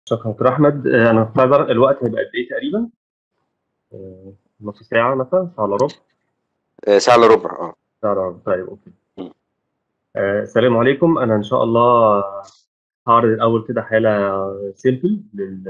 شكرا دكتور احمد آه، انا محتاج الوقت هيبقى قد ايه تقريبا آه، نص ساعه مثلا ساعه الا ربع آه، ساعة الا ربع اه ساعه الا ربع طيب اوكي مم. آه، السلام عليكم انا ان شاء الله هعرض الاول كده حاله سيمبل لل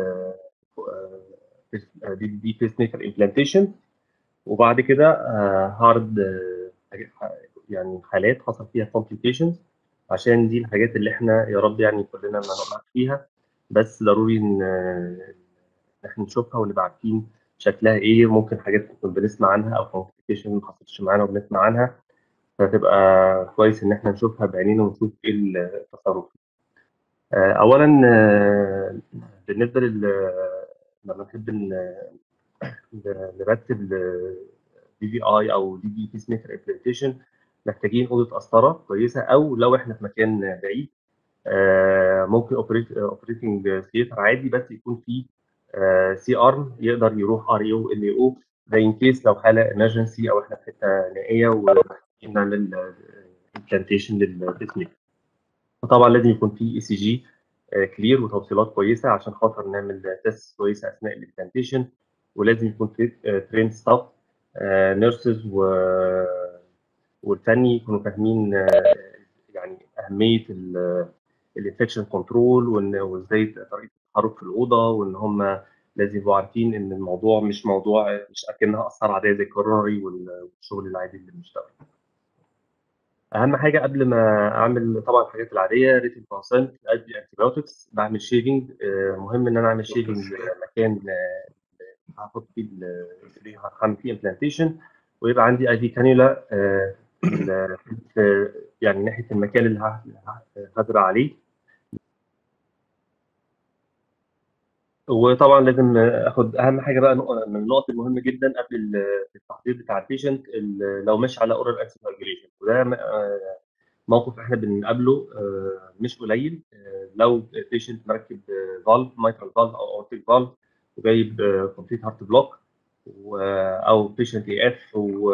آه، دي دي بيس ميكر امبلانتيشن وبعد كده آه، هعرض آه، حاجات- يعني حالات حصل فيها complications عشان دي الحاجات اللي احنا يا رب يعني كلنا ما نقعش فيها بس ضروري ان إن احنا نشوفها ونبقى عارفين شكلها ايه ممكن حاجات نكون بنسمع عنها او complication ما حصلتش معانا وبنسمع عنها فتبقى كويس ان احنا نشوفها بعينينا ونشوف ايه التصرف آه، اولا آه، بالنسبه لل لما نحب ن- نرتب دي في اي او دي بي بيس ميكر امبلانتيشن محتاجين اوضه قسطره كويسه او لو احنا في مكان بعيد آه، ممكن اوبريتنج ثياتر عادي بس يكون فيه سي ارم يقدر يروح ار اي او ال اي او ده ان كيس لو حاله امرجنسي او احنا في حته نائيه ومحتاجين نعمل امبلانتيشن للبيس ميكر وطبعا لازم يكون في اي سي جي كلير وتوصيلات كويسه عشان خاطر نعمل تيست كويسه اثناء الامبلانتيشن ولازم يكون في ترين ستاف نيرسز و والفني يكونوا فاهمين آه، يعني اهميه الانفكشن كنترول وازاي طريقه التحرك في الاوضه وان هم لازم يبقوا عارفين ان الموضوع مش موضوع مش اكنها اثار عاديه زي الكورونري والشغل العادي اللي بنشتغله. اهم حاجه قبل ما اعمل طبعا الحاجات العاديه ريتن كونسنت ادي انتيبيوتكس بعمل شيفنج مهم ان انا اعمل شيفنج مكان آه، هحط فيه ال- اللي هعمل فيه امبلانتيشن ويبقى عندي اي في كانيولا آه، ال- في- يعني ناحيه المكان اللي ه- ه- هزرع عليه وطبعا لازم اخد اهم حاجه بقى نقطة من النقط المهمه جدا قبل ال- التحضير بتاع البيشنت ال- لو ماشي على اورال انسيفاجيليشن وده م- آه، موقف احنا بنقابله آه، مش قليل آه، لو بيشنت مركب فالف مايترال فالف او اورتيك فالف وجايب كومبليت هارت بلوك او بيشنت اي اف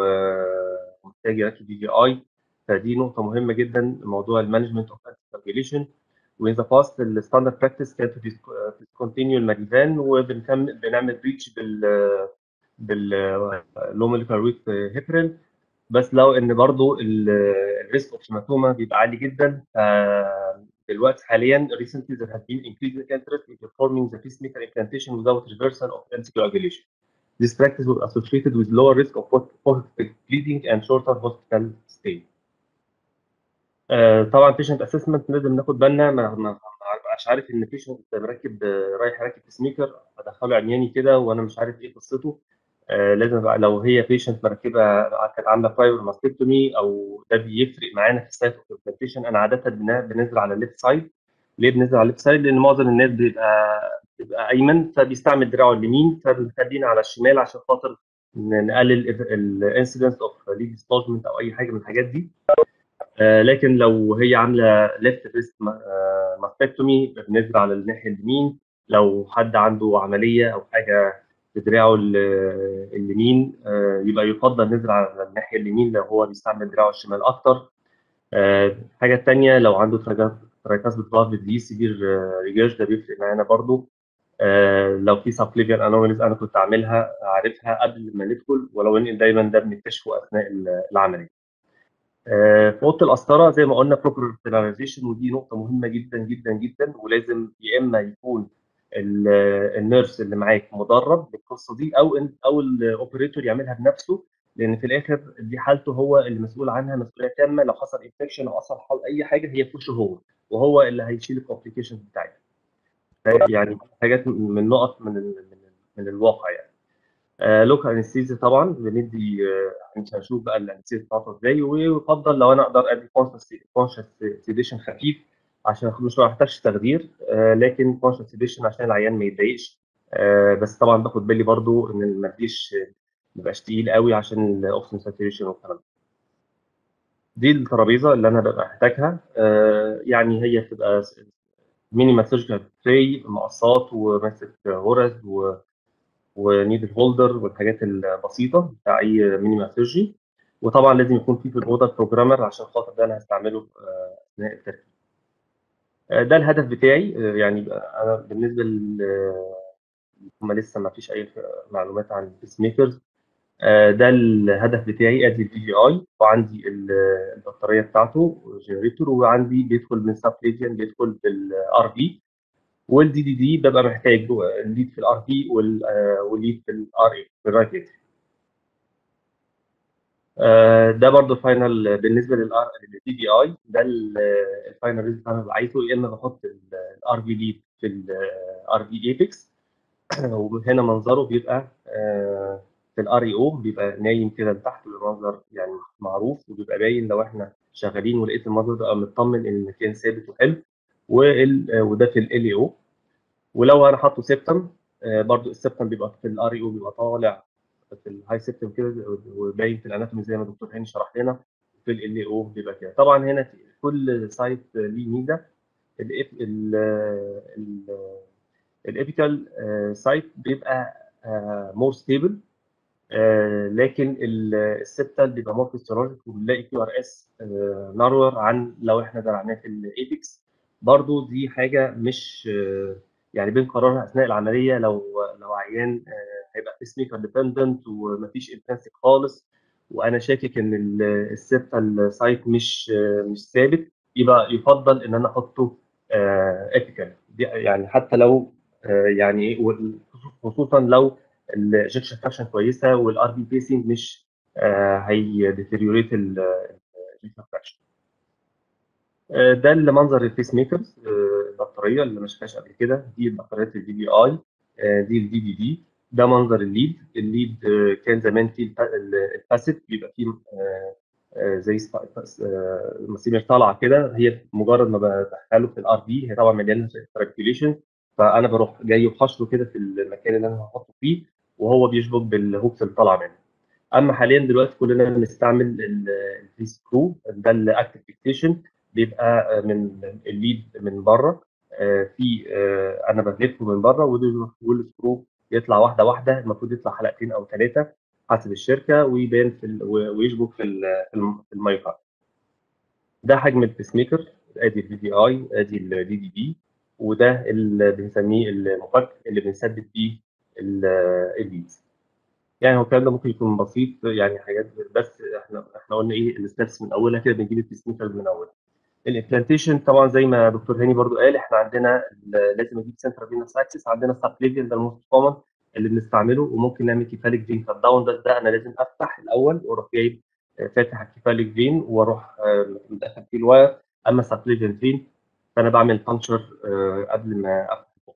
ومحتاج يركب دي جي اي فدي نقطه مهمه جدا موضوع المانجمنت اوف انسيفاجيليشن وإن ذا باست الستاندرد براكتس كانت ديسكونتينيو الماريفان وبنكمل بنعمل بريتش بال بال لو موليكولار ويت هيبرين بس لو ان برضو الريسك اوف هيماتوما بيبقى عالي جدا ف- دلوقتي حاليا recently there has been increasing interest in performing the pacemaker implantation without reversal of anticoagulation. This practice was associated with lower risk of post bleeding and shorter hospital stay. آه، طبعا بيشنت اسسمنت لازم ناخد بالنا ما ما ما ابقاش عارف ان بيشنت مركب آه، رايح راكب سميكر ادخله عمياني كده وانا مش عارف ايه قصته آه، لازم بقى لو هي بيشنت مركبه كانت عامله برايور ماستكتومي او ده بيفرق معانا في السايت اوف امبلانتيشن انا عاده بن- بنزل على الليفت سايد ليه بنزل على الليفت سايد لان معظم الناس بيبقى بيبقى ايمن فبيستعمل دراعه اليمين فبنخلينا على الشمال عشان خاطر ن- نقلل الانسيدنس اوف ليد ديسبوزمنت او اي حاجه من الحاجات دي آه، لكن لو هي عامله ليفت ريست ماستكتومي بنزل على الناحيه اليمين لو حد عنده عمليه او حاجه في دراعه ال- اليمين آه، يبقى يفضل نزل على الناحيه اليمين لو هو بيستعمل دراعه الشمال اكتر آه، الحاجه الثانيه لو عنده ترايكاسبيد فالف دي سيفير ريجيرج ده بيفرق معانا برضو آه، لو في سبليفيان انوميليز انا كنت عاملها عارفها قبل ما ندخل ولو ان دايما ده بنكتشفه اثناء العمليه آه، في اوضه القسطره زي ما قلنا بروبر ستيلايزيشن ودي نقطه مهمه جدا جدا جدا ولازم يا اما يكون ال- النيرس اللي معاك مدرب بالقصه دي او إن- او الاوبريتور يعملها بنفسه لان في الاخر دي حالته هو اللي مسؤول عنها مسؤوليه تامه لو حصل انفكشن او حصل حال اي حاجه هي في وشه هو وهو اللي هيشيل الكومبليكيشن بتاعتها يعني حاجات من نقط من ال- من ال- من الواقع يعني لوكال انستيزيا طبعا بندي آه، مش هنشوف بقى الانستيزيا بتاعته ازاي ويفضل لو انا اقدر ادي كونشس سيديشن خفيف عشان مش ما محتاجش تخدير آه، لكن كونشس سيديشن عشان العيان ما يتضايقش آه، بس طبعا باخد بالي برضو ان ما اديش ما يبقاش تقيل قوي عشان الاوكسجين ساتوريشن والكلام ده دي الترابيزه اللي انا ببقى محتاجها آه، يعني هي بتبقى مينيمال سيرجيكال تري مقصات وماسك غرز و ونيدل هولدر والحاجات البسيطه بتاع اي مينيمال سيرجي وطبعا لازم يكون في في الاوضه بروجرامر عشان خاطر ده انا هستعمله آه، اثناء التركيب آه، ده الهدف بتاعي آه، يعني انا بالنسبه ل هم لسه ما فيش اي معلومات عن البيس ميكرز ده الهدف بتاعي ادي الفي جي اي وعندي ال- البطاريه بتاعته جنريتور وعندي بيدخل من سب ريجن بيدخل بالار في والدي دي دي ببقى محتاج جوه الليد في الار في والليد في الار اي في الرايت اكس آه، ده برضو فاينل بالنسبه للار للدي دي اي ده ال- الفاينل ريزلت انا ببقى عايزه يا اما بحط الار في ليد في الار في ايبكس وهنا منظره بيبقى آه، في الار اي او بيبقى نايم كده لتحت بمنظر يعني معروف وبيبقى باين لو احنا شغالين ولقيت المنظر ده مطمن ان المكان ثابت وحلو وال- آه، وده في ال اي او ولو انا حاطه سيبتم آه، برضو السيبتم بيبقى في الار اي او بيبقى طالع في الهاي سيبتم كده وباين في الاناتومي زي ما الدكتور هاني شرح لنا في ال ال او بيبقى كده طبعا هنا في كل سايت ليه ميزه الابيكال سايت بيبقى مور ستيبل لكن ال- السبتال بيبقى مور فيستولوجيك وبنلاقي كيو ار اس نارور عن لو احنا زرعناه في الايبكس برضو دي حاجه مش آه، يعني بنقررها اثناء العمليه لو لو عيان آه، هيبقى سميكر ديبندنت ومفيش انتنسيك خالص وانا شاكك ان ال- السبتال سايت مش آه، مش ثابت يبقى يفضل ان انا احطه ايثيكال يعني حتى لو آه، يعني ايه وال- خصوصا لو الاجكشن فراكشن كويسه والار بي بيسنج مش آه، هي ديتيريوريت الاجكشن فراكشن ده اللي منظر البيس ميكرز آه، البطاريه اللي ما شفناش قبل كده دي بطاريات الدي بي اي دي الدي دي دي ده منظر الليد الليد آه، كان زمان فيه الب- ال- الباسيت بيبقى فيه آه، آه، زي سبا- آه، مسامير طالعه كده هي مجرد ما بدخله في الار بي هي طبعا مليانه تراكيوليشن فانا بروح جاي وحشره كده في المكان اللي انا هحطه فيه وهو بيشبك بالهوكس اللي طالعه منه اما حاليا دلوقتي كلنا بنستعمل الفي سكرو ده الاكتف فيكسيشن بيبقى من الليد من بره آه، في آه، انا بلفه من بره وده- والسكرو يطلع واحده واحده المفروض يطلع حلقتين او ثلاثه حسب الشركه ويبان في ال- ويشبك في ال- في الم- في المايكرو ده حجم البيس ميكر ادي الفي دي اي ادي الدي دي دي وده اللي بنسميه المفك اللي بنثبت بيه ال- الليدز يعني هو الكلام ده ممكن يكون بسيط يعني حاجات بس احنا احنا قلنا ايه الستبس من اولها كده بنجيب البيس ميكر من اولها الامبلانتيشن طبعا زي ما دكتور هاني برضو قال احنا عندنا ال- لازم نجيب سنتر فينس اكسس عندنا سبليفيان ده الموست كومن اللي بنستعمله وممكن نعمل كيفاليك فين كات داون ده, ده انا لازم افتح الاول واروح جايب آه، فاتح الكيفاليك فين واروح آه، مدخل فيه الواير اما سبليفيان فين فانا بعمل بانشر قبل ما افتح البوق.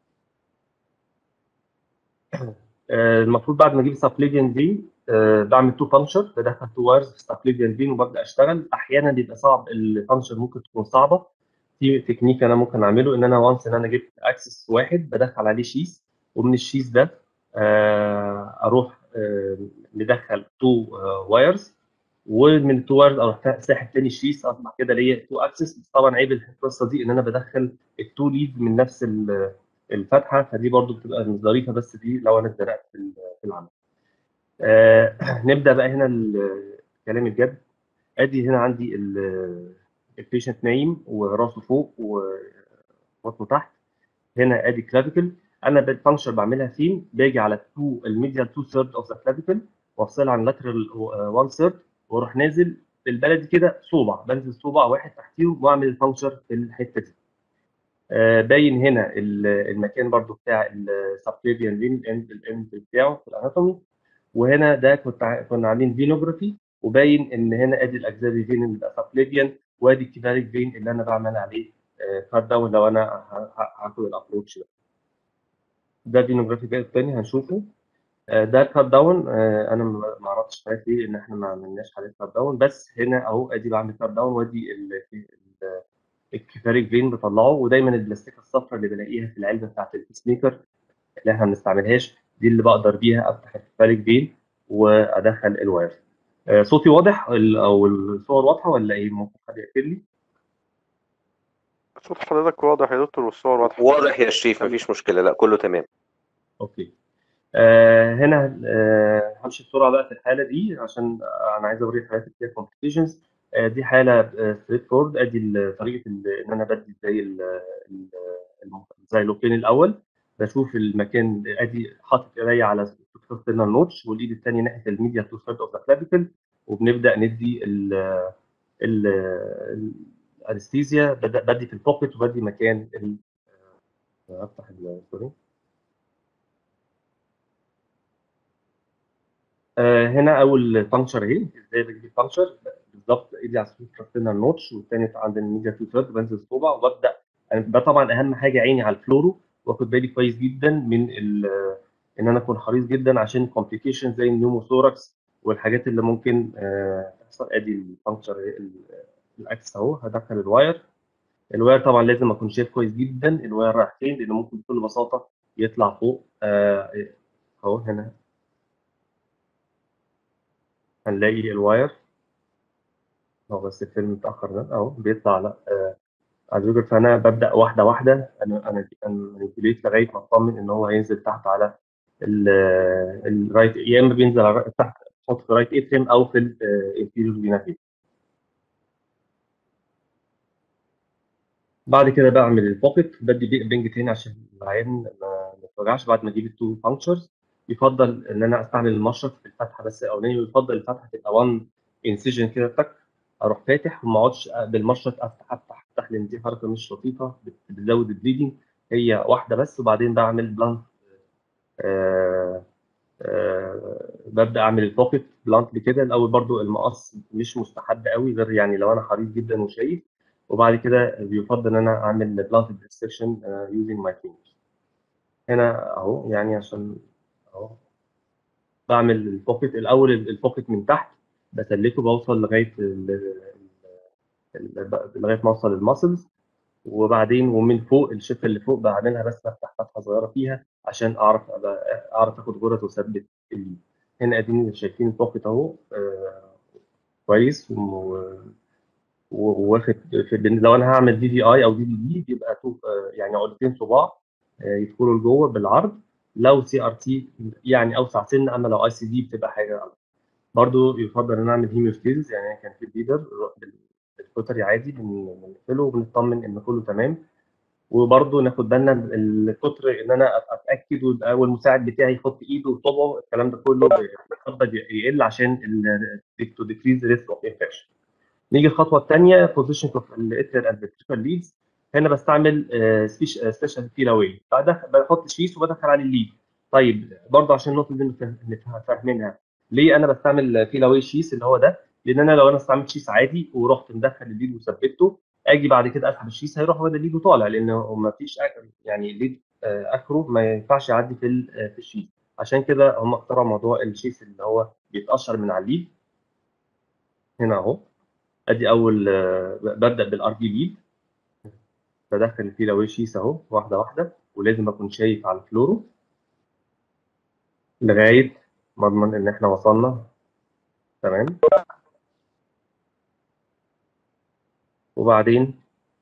آه، المفروض بعد ما اجيب السبليفيان فين آه، بعمل تو بانشر بدخل تو وايرز في السبليفيان فين وببدا اشتغل احيانا بيبقى صعب البانشر ممكن تكون صعبه في تكنيك انا ممكن اعمله ان انا وانس ان انا جبت اكسس واحد بدخل عليه شيس ومن الشيس ده آه، اروح آه، مدخل تو وايرز ومن التو وايرز اروح ساحب تاني الشيس اصبح كده ليا تو اكسس بس طبعا عيب القصه دي ان انا بدخل التو ليد من نفس ال- الفتحه فدي برضو بتبقى مش ظريفه بس دي لو انا اتزنقت في ال- في العمل. آه، نبدا بقى هنا ال- الكلام الجد ادي هنا عندي البيشنت نايم وراسه فوق وبطنه تحت هنا ادي كلافيكل انا بالفانكشن بعملها فين باجي على التو الميديال 2 ثيرد اوف ذا كلافيكل وافصلها عن لاترال 1 ثيرد واروح نازل بالبلدي كده صوبع بنزل صوبع واحد تحتيه واعمل الفانكشر في الحته دي آه، باين هنا ال- المكان برضو بتاع السبكليفيان لين الاند الاند بتاعه في الاناتومي وهنا ده كنت ع- كنا عاملين فينوجرافي وباين ان هنا ادي الاجزاء فين اللي سبكليفيان وادي الكيفاليك فين اللي انا بعمل عليه كات داون لو انا ه- ه- هاخد الابروتش ده ده فينوجرافي بقى التاني هنشوفه آه، ده كات داون آه، انا ما ما عرفتش حضرتك ليه ان احنا ما عملناش عليه كات داون بس هنا اهو ادي بعمل كات داون وادي ال- ال- الكيفاليك فين بطلعه ودايما البلاستيكه الصفراء اللي بلاقيها في العلبه بتاعت السنيكر اللي احنا ما بنستعملهاش دي اللي بقدر بيها افتح الكيفاليك فين وادخل الواير آه، صوتي واضح ال- او الصور واضحه ولا ايه ممكن حد يقفل لي صوت حضرتك واضح يا دكتور والصور واضحة واضح يا شريف مفيش مشكله لا كله تمام اوكي آه هنا آه همشي بسرعه بقى في الحاله دي عشان انا عايز اوري حضرتك فيها كومبليكيشنز آه، دي حاله ستريت فورد ادي ال- طريقه ال- ان انا بدي زي ال- ال- الم- زي اللوكين الاول بشوف المكان ادي حاطط ايديا على الترنال نوتش والايد الثانيه ناحيه الميديا تو ثيرد اوف ذا كلافيكل وبنبدا ندي ال ال الانستيزيا بدي في البوكيت وبدي مكان ال- آه، افتح ال- سوري آه، هنا اول فانكشر اهي ازاي بجيب فانكشر بالظبط ايدي على السوبرستينال نوتش والثاني عند الميديا تو ثيرد بنزل صوبع وببدا يعني ده طبعا اهم حاجه عيني على الفلورو واخد بالي كويس جدا من ال ان انا اكون حريص جدا عشان كومبليكيشن زي النيوموثوركس والحاجات اللي ممكن آه، تحصل ادي الفانكشر الاكس اهو هدخل الواير الواير طبعا لازم اكون شايف كويس جدا الواير رايح فين لانه ممكن بكل بساطه يطلع فوق آه، اهو هنا هنلاقي الواير هو بس الفيلم متأخر ده أهو بيطلع لا آه على الجوجل فأنا ببدأ واحدة واحدة أنا أنا مانيبيوليت لغاية ما أطمن إن هو هينزل تحت على ال- الرايت يا إما بينزل على الرايت- تحت تحط في الرايت اتريم أو في الانفيريور فينا فيد بعد كده بعمل البوكيت بدي بي- بنج تاني عشان العين ما ما يتوجعش بعد ما اجيب التو بانكشرز يفضل ان انا استعمل المشرط في الفتحه بس الاولانيه ويفضل الفتحه تبقى 1 انسيجن كده تك اروح فاتح وما اقعدش بالمشرط افتح افتح افتح لان دي حركه مش لطيفه بت- بتزود البليدنج هي واحده بس وبعدين بعمل بلانت آه آه ببدا اعمل البوكيت بلانت كده الاول برضو المقص مش مستحب قوي غير يعني لو انا حريص جدا وشايف وبعد كده بيفضل ان انا اعمل بلانت ديسكشن يوزنج ماي فينجرز هنا اهو يعني عشان اهو بعمل البوكيت الاول البوكيت من تحت بسلكه بوصل لغايه ال- ال- لغايه ما اوصل للماسلز وبعدين ومن فوق الشفه اللي فوق بعملها بس بفتح فتحه صغيره فيها عشان اعرف أبقى- اعرف اخد غرز واثبت الليد هنا اديني شايفين البوكيت اهو آه، كويس و- وواخد في لو انا هعمل دي دي اي او دي دي دي بيبقى تو آه، يعني عقدتين صباع آه، يدخلوا لجوه بالعرض لو سي ار تي يعني اوسع سن اما لو اي سي دي بتبقى حاجه أكبر. برضو يفضل ان انا اعمل هيموستيز يعني كان في الليدر بالكوتري عادي بن- بنقفله وبنطمن ان كله تمام وبرضو ناخد بالنا الكتر ان انا أبقى اتاكد ويبقى- والمساعد بتاعي يحط ايده وصبعه الكلام ده كله بيفضل يقل عشان تو ديكريز ريسك اوف انفكشن نيجي الخطوه الثانيه بوزيشن اوف الاتريال اند فيتريكال ليدز هنا بستعمل سبيشال فيل اواي بحط شيس وبدخل عليه الليد طيب برضه عشان النقطه دي نفهم- نفهم- فاهمينها ليه انا بستعمل فيل اواي شيس اللي هو ده لان انا لو انا استعملت شيس عادي ورحت مدخل الليد وثبته اجي بعد كده اسحب الشيس هيروح هو ده الليد وطالع لان ما فيش يعني الليد آه، اخره ما ينفعش يعدي في ال- آه، في الشيس عشان كده هم اخترعوا موضوع الشيس اللي هو بيتقشر من على الليد هنا اهو ادي اول آه، ببدا بالار دي ليد بدخل الفيل اواي شيس اهو واحده واحده ولازم اكون شايف على الفلورو لغايه ما اضمن ان احنا وصلنا تمام وبعدين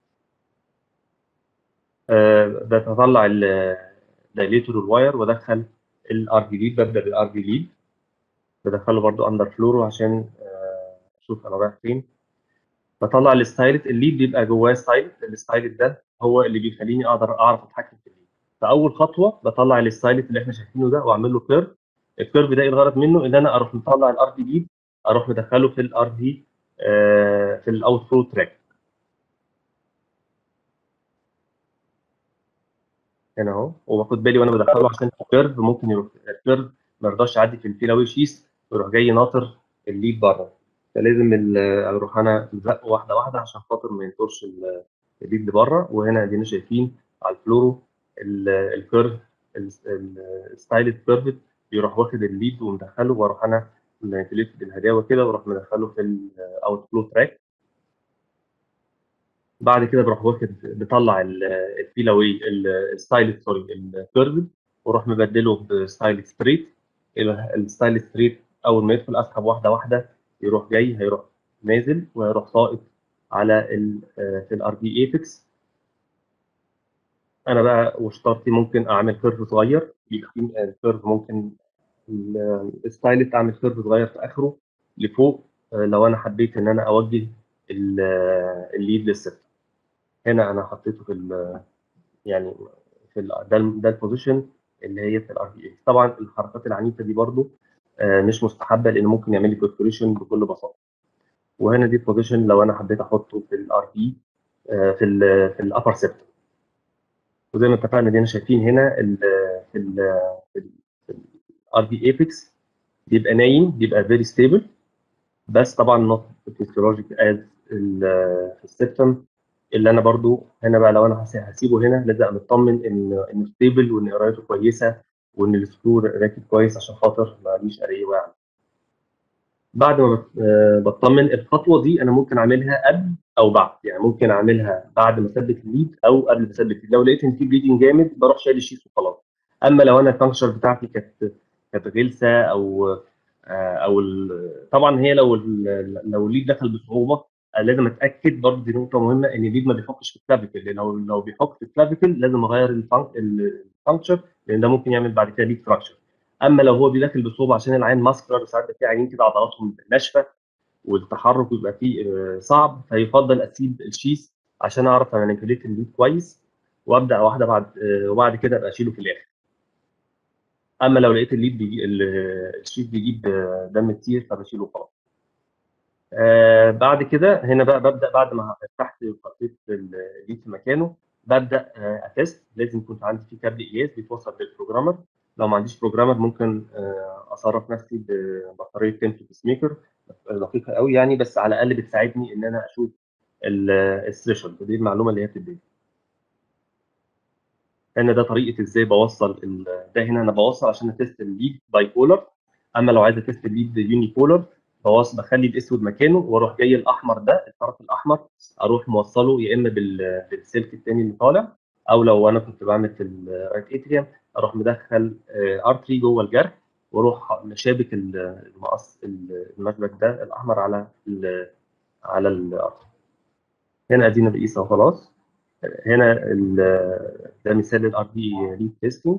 آه بطلع الدايليتور الواير وادخل الار دي ليد ببدا بالار دي ليد بدخله برضو اندر فلورو عشان آه اشوف انا رايح فين بطلع الستايلت الليد بيبقى جواه ستايلت الستايلت ده هو اللي بيخليني اقدر اعرف اتحكم في الليد فاول خطوه بطلع الستايلت اللي احنا شايفينه ده واعمل له كيرف الكيرف ده ايه الغرض منه ان انا اروح مطلع الار دي ليد اروح مدخله في الار دي في الاوت فلو تراك هنا اهو وباخد بالي وانا بدخله عشان الكيرف ممكن يروح الكيرف ما يرضاش يعدي في الفيلاوي شيس ويروح جاي ناطر الليد بره فلازم ال- اروح انا زق واحده واحده عشان خاطر ما ينطرش ال- الليد لبره وهنا ادينا شايفين على الفلورو ال- الكيرف الستايلت كيرف بيروح واخد الليد ومدخله واروح انا مانيبيوليت بالهداوه كده واروح مدخله في الاوت فلو تراك بعد كده بروح واخد بطلع الفيل اواي الستايل سوري الكيرف واروح مبدله بستايل ستريت الستايل ستريت اول ما يدخل اسحب واحده واحده يروح جاي هيروح نازل وهيروح ساقط على ال في الار دي ايبكس انا بقى وشطارتي ممكن اعمل كيرف صغير يبقى في الكيرف ممكن الستايلت اعمل كيرف صغير في اخره لفوق لو انا حبيت ان انا اوجه ال- الليد للسيستم هنا انا حطيته في ال يعني في ال ده ال- ده البوزيشن اللي هي في الار بي اي طبعا الحركات العنيفه دي برضو آه، مش مستحبه لان ممكن يعمل لي بيرفوريشن بكل بساطه وهنا دي بوزيشن لو انا حبيت احطه في الار بي في ال في الابر سيبتم وزي ما اتفقنا دينا شايفين هنا ال في ال في الار بي ايبكس بيبقى نايم بيبقى فيري ستيبل بس طبعا نوت فيسيولوجيك از في السيبتم اللي انا برضو هنا بقى لو انا هس- هسيبه هنا لازم ابقى مطمن ان انه ستيبل وان قرايته كويسه وان السكرو راكب كويس عشان خاطر ماليش اريه واقع بعد ما بت- آه، بطمن الخطوه دي انا ممكن اعملها قبل او بعد يعني ممكن اعملها بعد ما اثبت الليد او قبل ما اثبت الليد لو لقيت ان في بليدنج جامد بروح شايل الشيس وخلاص اما لو انا الفانكشن بتاعتي كانت كانت غلسه او آه، او ال- طبعا هي لو ال- لو الليد دخل بصعوبه آه، لازم اتاكد برضه دي نقطه مهمه ان الليد ما بيحكش في الكلافيكل لان لو لو بيحك في الكلافيكل لازم اغير الفانكشن لان ده ممكن يعمل بعد كده ليد فراكشر اما لو هو بيدخل بصعوبه عشان العين ماسكولار ساعات في عينين كده عضلاتهم ناشفه والتحرك بيبقى فيه آه، صعب فيفضل اسيب الشيس عشان اعرف امانيبيوليت الليد كويس وابدا واحده بعد آه، وبعد كده ابقى اشيله في الاخر اما لو لقيت الليد بيجي ال- الشيت بيجيب آه، دم كتير فبشيله خلاص آه بعد كده هنا بقى ببدا بعد ما فتحت وحطيت الليد في مكانه ببدا آه اتست لازم يكون عندي في كابل قياس بيتوصل بالبروجرامر لو ما عنديش بروجرامر ممكن آه اصرف نفسي ببطاريه تمبل بيس ميكر دقيقه قوي يعني بس على الاقل بتساعدني ان انا اشوف الثريشولد دي المعلومه اللي هي بتديني هنا ده طريقه ازاي بوصل ال- ده هنا انا بوصل عشان اتست الليد باي بولر اما لو عايز اتست الليد يوني بولر بوصل بخلي الاسود مكانه واروح جاي الاحمر ده الطرف الاحمر اروح موصله يا اما بال- بالسلك الثاني اللي طالع او لو انا كنت بعمل في الرايت اتريوم اروح مدخل ارتري جوه الجرح واروح مشابك ال- المقص المشبك ده الاحمر على ال على الارتري هنا ادينا بقيسه وخلاص هنا ال- ده مثال الار بي ريد تيستنج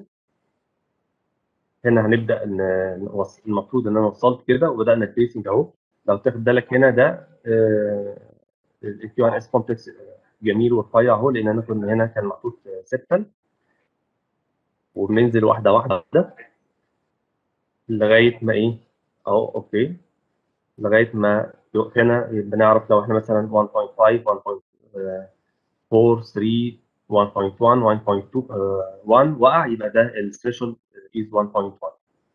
هنا هنبدا ان نوص- المفروض ان انا وصلت كده وبدانا التيستنج اهو لو تاخد بالك هنا ده الكيو ان اس كومبلكس جميل ورفيع اهو لان انا كنا هنا كان محطوط سبتل وبننزل واحده واحده لغايه ما ايه اهو اوكي لغايه ما يقف هنا بنعرف لو احنا مثلا 1.5 1.4 3 1.1 1.2 آه، 1 وقع يبقى ده الثريشولد از 1.1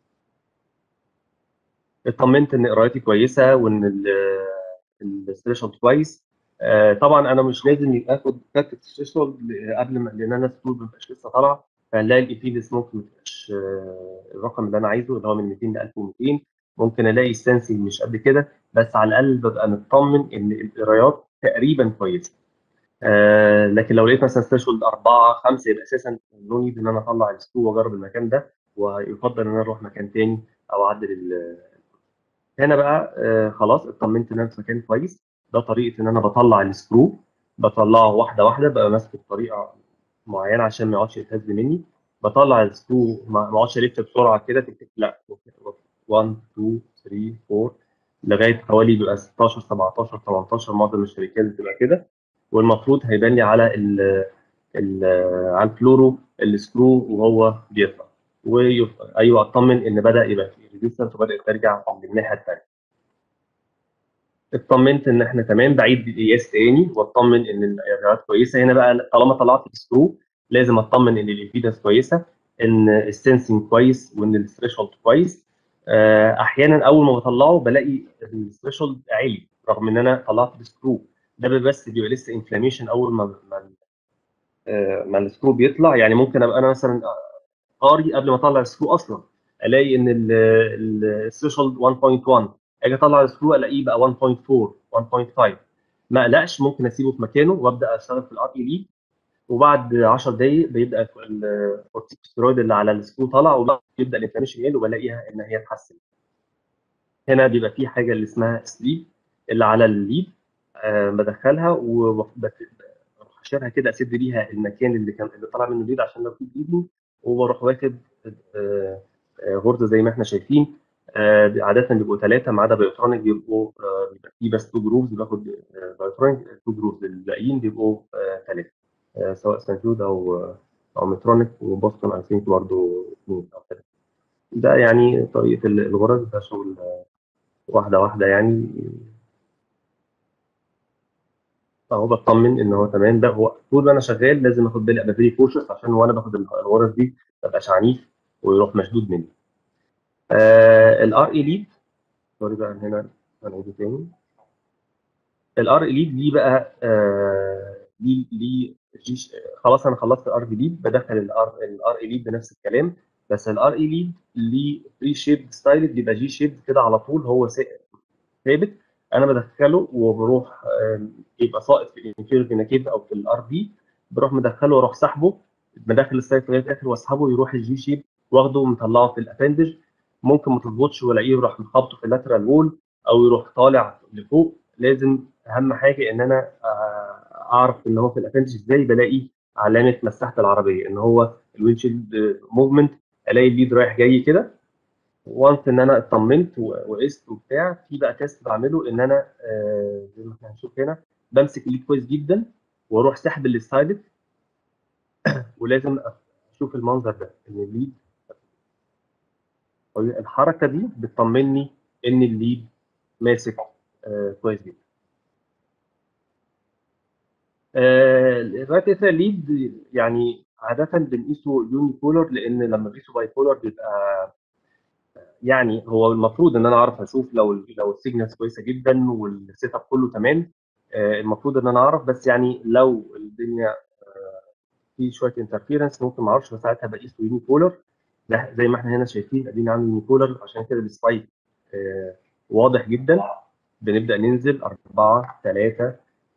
اطمنت ان قرايتي كويسه وان الثريشولد كويس آه، طبعا انا مش لازم يبقى اخد فاكت الثريشولد قبل ما لان انا ستول ما بقاش لسه طالعه فهنلاقي الايفيدس ممكن ما تبقاش آه، الرقم اللي انا عايزه اللي هو من 200 ل 1200 ممكن الاقي السنسنج مش قد كده بس على الاقل ببقى مطمن ان القرايات تقريبا كويسه آه لكن لو لقيت مثلا ثريشولد 4 5 يبقى اساسا نو نيد ان انا اطلع السكرو واجرب المكان ده ويفضل ان انا اروح مكان تاني او اعدل ال- هنا بقى آه خلاص اطمنت ان انا في مكان كويس ده طريقه ان انا بطلع السكرو بطلعه واحده واحده بقى ماسكه بطريقه معينه عشان ما يقعدش يتهز مني بطلع السكرو ما ما اقعدش الف بسرعه كده تك- لا 1 2 3 4 لغايه حوالي بيبقى 16 17 18 معظم الشركات بتبقى كده والمفروض هيبان لي على ال ال على الفلورو السكرو وهو بيطلع ويف... ايوه اطمن ان بدا يبقى في ريزيستنس وبدات ترجع للناحيه الثانيه اطمنت ان احنا تمام بعيد القياس تاني واطمن ان القراءات كويسه هنا بقى طالما طلعت السكرو لازم اطمن ان الامبيدنس كويسه ان السنسنج كويس وان الثريشولد كويس آه، احيانا اول ما بطلعه بلاقي الثريشولد عالي رغم ان انا طلعت السكرو ده بس بيبقى لسه انفلاميشن اول ما ما آه، ما السكرو بيطلع يعني ممكن ابقى انا مثلا قاري قبل ما اطلع السكرو اصلا الاقي ان الثريشولد 1.1 اجي اطلع السكرو الاقيه بقى 1.4 1.5 ما اقلقش ممكن اسيبه في مكانه وابدا اشتغل في الار اي ليد وبعد 10 دقائق بيبدا الكورتيكوستيرويد اللي على السكرو طالع وبيبدا الانفلاميشن يقل وبلاقيها ان هي اتحسنت هنا بيبقى في حاجه اللي اسمها سليب اللي على الليد آه بدخلها وحشرها كده اسد بيها المكان اللي كان اللي طالع منه الليد عشان لو في بليدنج وبروح واخد آه، آه، غرزه زي ما احنا شايفين آه، عادة بيبقوا ثلاثة ما عدا بايوترونيك بيبقوا آه، بيبقى فيه بس تو جروبز باخد بايوترونيك تو جروبز الباقيين بيبقوا ثلاثة سواء سانفيود أو أو مترونيك وبوسطن أي ثينك برضه اثنين أو ثلاثة ده يعني طريقة ال- الغرز ده شغل آه، واحدة واحدة يعني اهو بطمن ان هو تمام ده هو طول ما انا شغال لازم اخد بالي ابقى فيري كوشس عشان وانا باخد الغرز دي ما ابقاش عنيف ويروح مشدود مني. الار اي ليد سوري بقى هنا هنعيده تاني. الار اي ليد دي بقى آه، دي دي جي خلاص انا خلصت الار في ليد بدخل الار الار اي ليد بنفس الكلام بس الار اي ليد ليه فري شيب ستايل بيبقى جي شيب كده على طول هو ثابت انا بدخله وبروح آم، يبقى ساقط في الانفيريور فينا كيف او في الار في بروح مدخله واروح سحبه مدخل السايت لغايه الاخر واسحبه يروح الجي شيب واخده ومطلعه في الابندج ممكن ما تظبطش والاقيه يروح مخبطه في اللاترال وول او يروح طالع لفوق لازم اهم حاجه ان انا آه، اعرف ان هو في الابندج ازاي بلاقي علامه مساحه العربيه ان هو الوينشيلد موفمنت الاقي الليد رايح جاي كده وانس ان انا اطمنت و- وقست وبتاع في بقى تيست بعمله ان انا آه، زي ما احنا هنشوف هنا بمسك الليد كويس جدا واروح سحب السايدد ولازم اشوف المنظر ده ان الليد الحركه دي بتطمني ان الليد ماسك آه، كويس جدا الرايت اثر ليد يعني عاده بنقيسه يوني بولر لان لما بقيسه باي بولر بيبقى يعني هو المفروض ان انا اعرف اشوف لو لو السيجنالز كويسه جدا والسيت اب كله تمام آه، المفروض ان انا اعرف بس يعني لو الدنيا آه، في شويه انترفيرنس ممكن ما اعرفش فساعتها بقيسه يوني بولر ده زي ما احنا هنا شايفين ادينا عامل يوني بولر عشان كده السبايك آه، واضح جدا بنبدا ننزل 4 3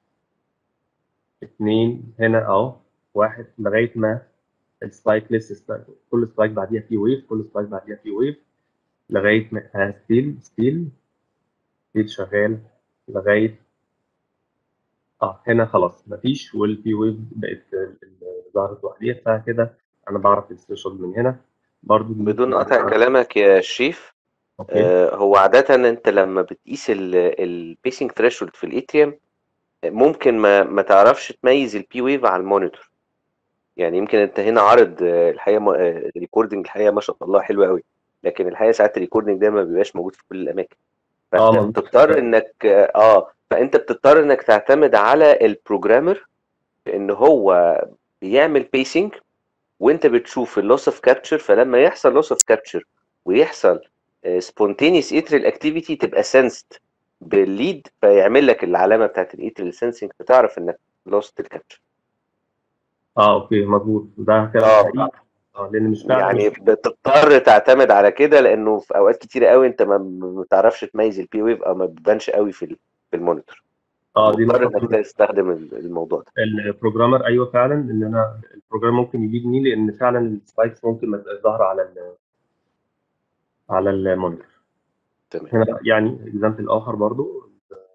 2 هنا اهو واحد لغايه ما السبايك لسه سبايك. كل سبايك بعديها في ويف كل سبايك بعديها في ويف لغايه ما ها ستيل ستيل ستيل شغال لغايه اه هنا خلاص مفيش والبي ويف بقت ال- ال- ظهرت لوحديها فكده انا بعرف الثريشولد من هنا برضو دي بدون قطع كلامك يا شريف اوكي آه، هو عادة انت لما بتقيس البيسنج ثريشولد في الاي ممكن ما ما تعرفش تميز البي ويف على المونيتور يعني يمكن انت هنا عارض آه، الحقيقه ريكوردنج الحقيقه ما شاء الله حلو قوي لكن الحقيقه ساعات الريكوردنج ده ما بيبقاش موجود في كل الاماكن اه فانت مظبوط. بتضطر انك اه فانت بتضطر انك تعتمد على البروجرامر ان هو بيعمل بيسنج وانت بتشوف اللوس اوف كابتشر فلما يحصل لوس اوف كابتشر ويحصل سبونتينيوس اتريال اكتيفيتي تبقى سنسد بالليد فيعمل لك العلامه بتاعت الاتريال سنسنج فتعرف انك لوست الكابتشر اه اوكي مظبوط ده كلام اه. حقيقي اه لان مش فعلا يعني مش بتضطر تعتمد على كده لانه في اوقات كتيره قوي انت ما ما بتعرفش تميز البي ويف او ما بتبانش قوي في ال- في المونيتور اه دي مضطر نقطه انك تستخدم ال- الموضوع ده البروجرامر ايوه فعلا ان انا البروجرام ممكن يجيبني لان فعلا السبايكس ممكن ما تبقاش ظاهره على ال على المونيتور تمام هنا بقى يعني اكزامبل اخر برضو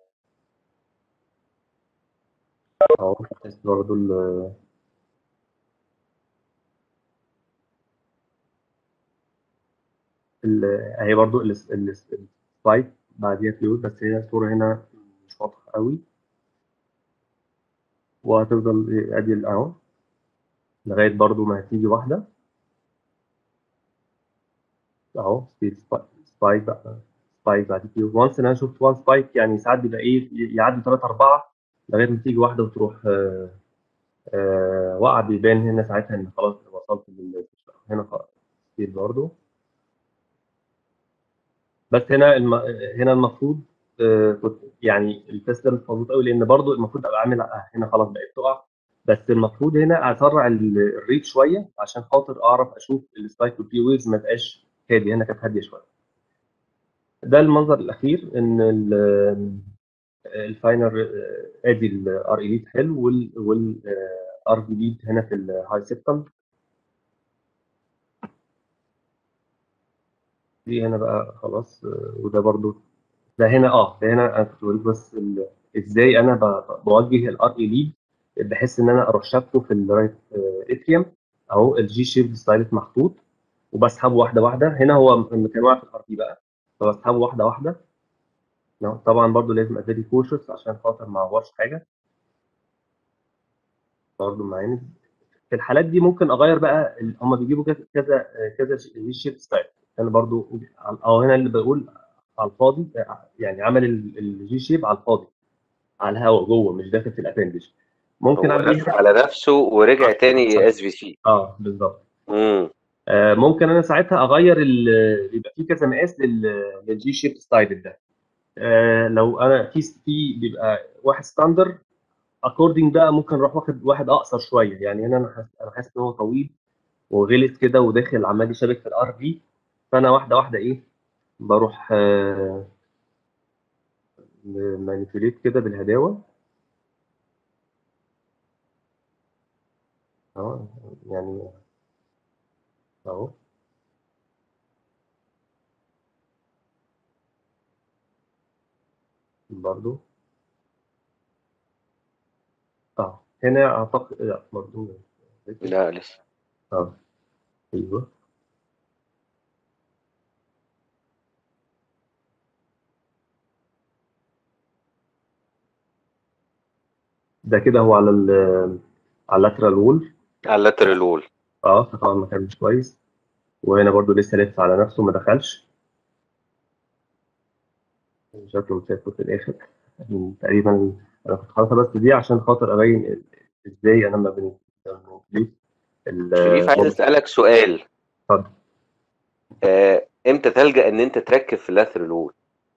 اهو تست برضو ال- ال- اهي برضو السبايك بعديها فلويد بس هي الصوره هنا مش واضحه قوي وهتفضل ادي ال- اهو لغايه برضو ما هتيجي واحده اهو في سبايك بقى سبايك بعد كده وانس ان انا شفت وان سبايك يعني ساعات بيبقى ايه يعدي ثلاثة أربعة لغاية ما تيجي واحدة وتروح آه آه وقع بيبان هنا ساعتها إن خلاص وصلت لل هنا خلاص كتير برضه بس هنا الم... هنا المفروض آه كنت يعني التست ده مش مظبوط قوي لأن برضه المفروض أبقى عامل آه، هنا خلاص بقت تقع بس المفروض هنا أسرع ال- الريت شوية عشان خاطر أعرف أشوف السبايك والبي ويفز ما تبقاش هادي هنا كانت هادية شوية ده المنظر الأخير إن ال- الفاينر ادي الار اي ليد حلو وال والار في ليد هنا في الهاي سيبتم دي هنا بقى خلاص آه، وده برضو ده هنا اه ده هنا انا كنت بوريك بس ال- ازاي انا ب- بوجه الار اي ليد بحيث ان انا اروح شابكه في الرايت اتريوم اهو الجي شيب ستايلت محطوط وبسحبه واحده واحده هنا هو كان واقع في الار بي بقى فبسحبه واحده واحده نعم، طبعا برضو لازم ابتدي كوشس عشان خاطر ما اعورش حاجه برضو معانا في الحالات دي ممكن اغير بقى ال- هما بيجيبوا كذا كذا كذا جي شيب ستايل انا برضو او هنا اللي بقول على الفاضي يعني عمل ال- الجي شيب على الفاضي على الهواء جوه مش داخل في الابندج ممكن هو اعمل لف ايه على نفسه ورجع تاني اس في سي اه بالظبط امم آه، ممكن انا ساعتها اغير ال- يبقى في كذا مقاس لل- للجي شيب ستايل ده آه، لو انا في في بيبقى واحد ستاندر اكوردنج بقى ممكن اروح واخد واحد اقصر شويه يعني هنا انا حاسس انا حاسس ان هو طويل وغلس كده وداخل عمال يشابك في الار في فانا واحده واحده ايه بروح مانيبيوليت كده بالهداوه اهو يعني اهو برضو اه هنا اعتقد لا برضو لا لسه اه ايوه ده كده هو على ال على اللاترال وول على اللاترال وول اه فطبعا مكان مش كويس وهنا برضو لسه لف على نفسه ما دخلش شكله مسافر في الاخر يعني تقريبا انا كنت حاططها بس دي عشان خاطر ابين ال- ازاي انا ما بين ال- شريف عايز اسالك سؤال اتفضل. آه، امتى تلجأ ان انت تركب في اللاترال وول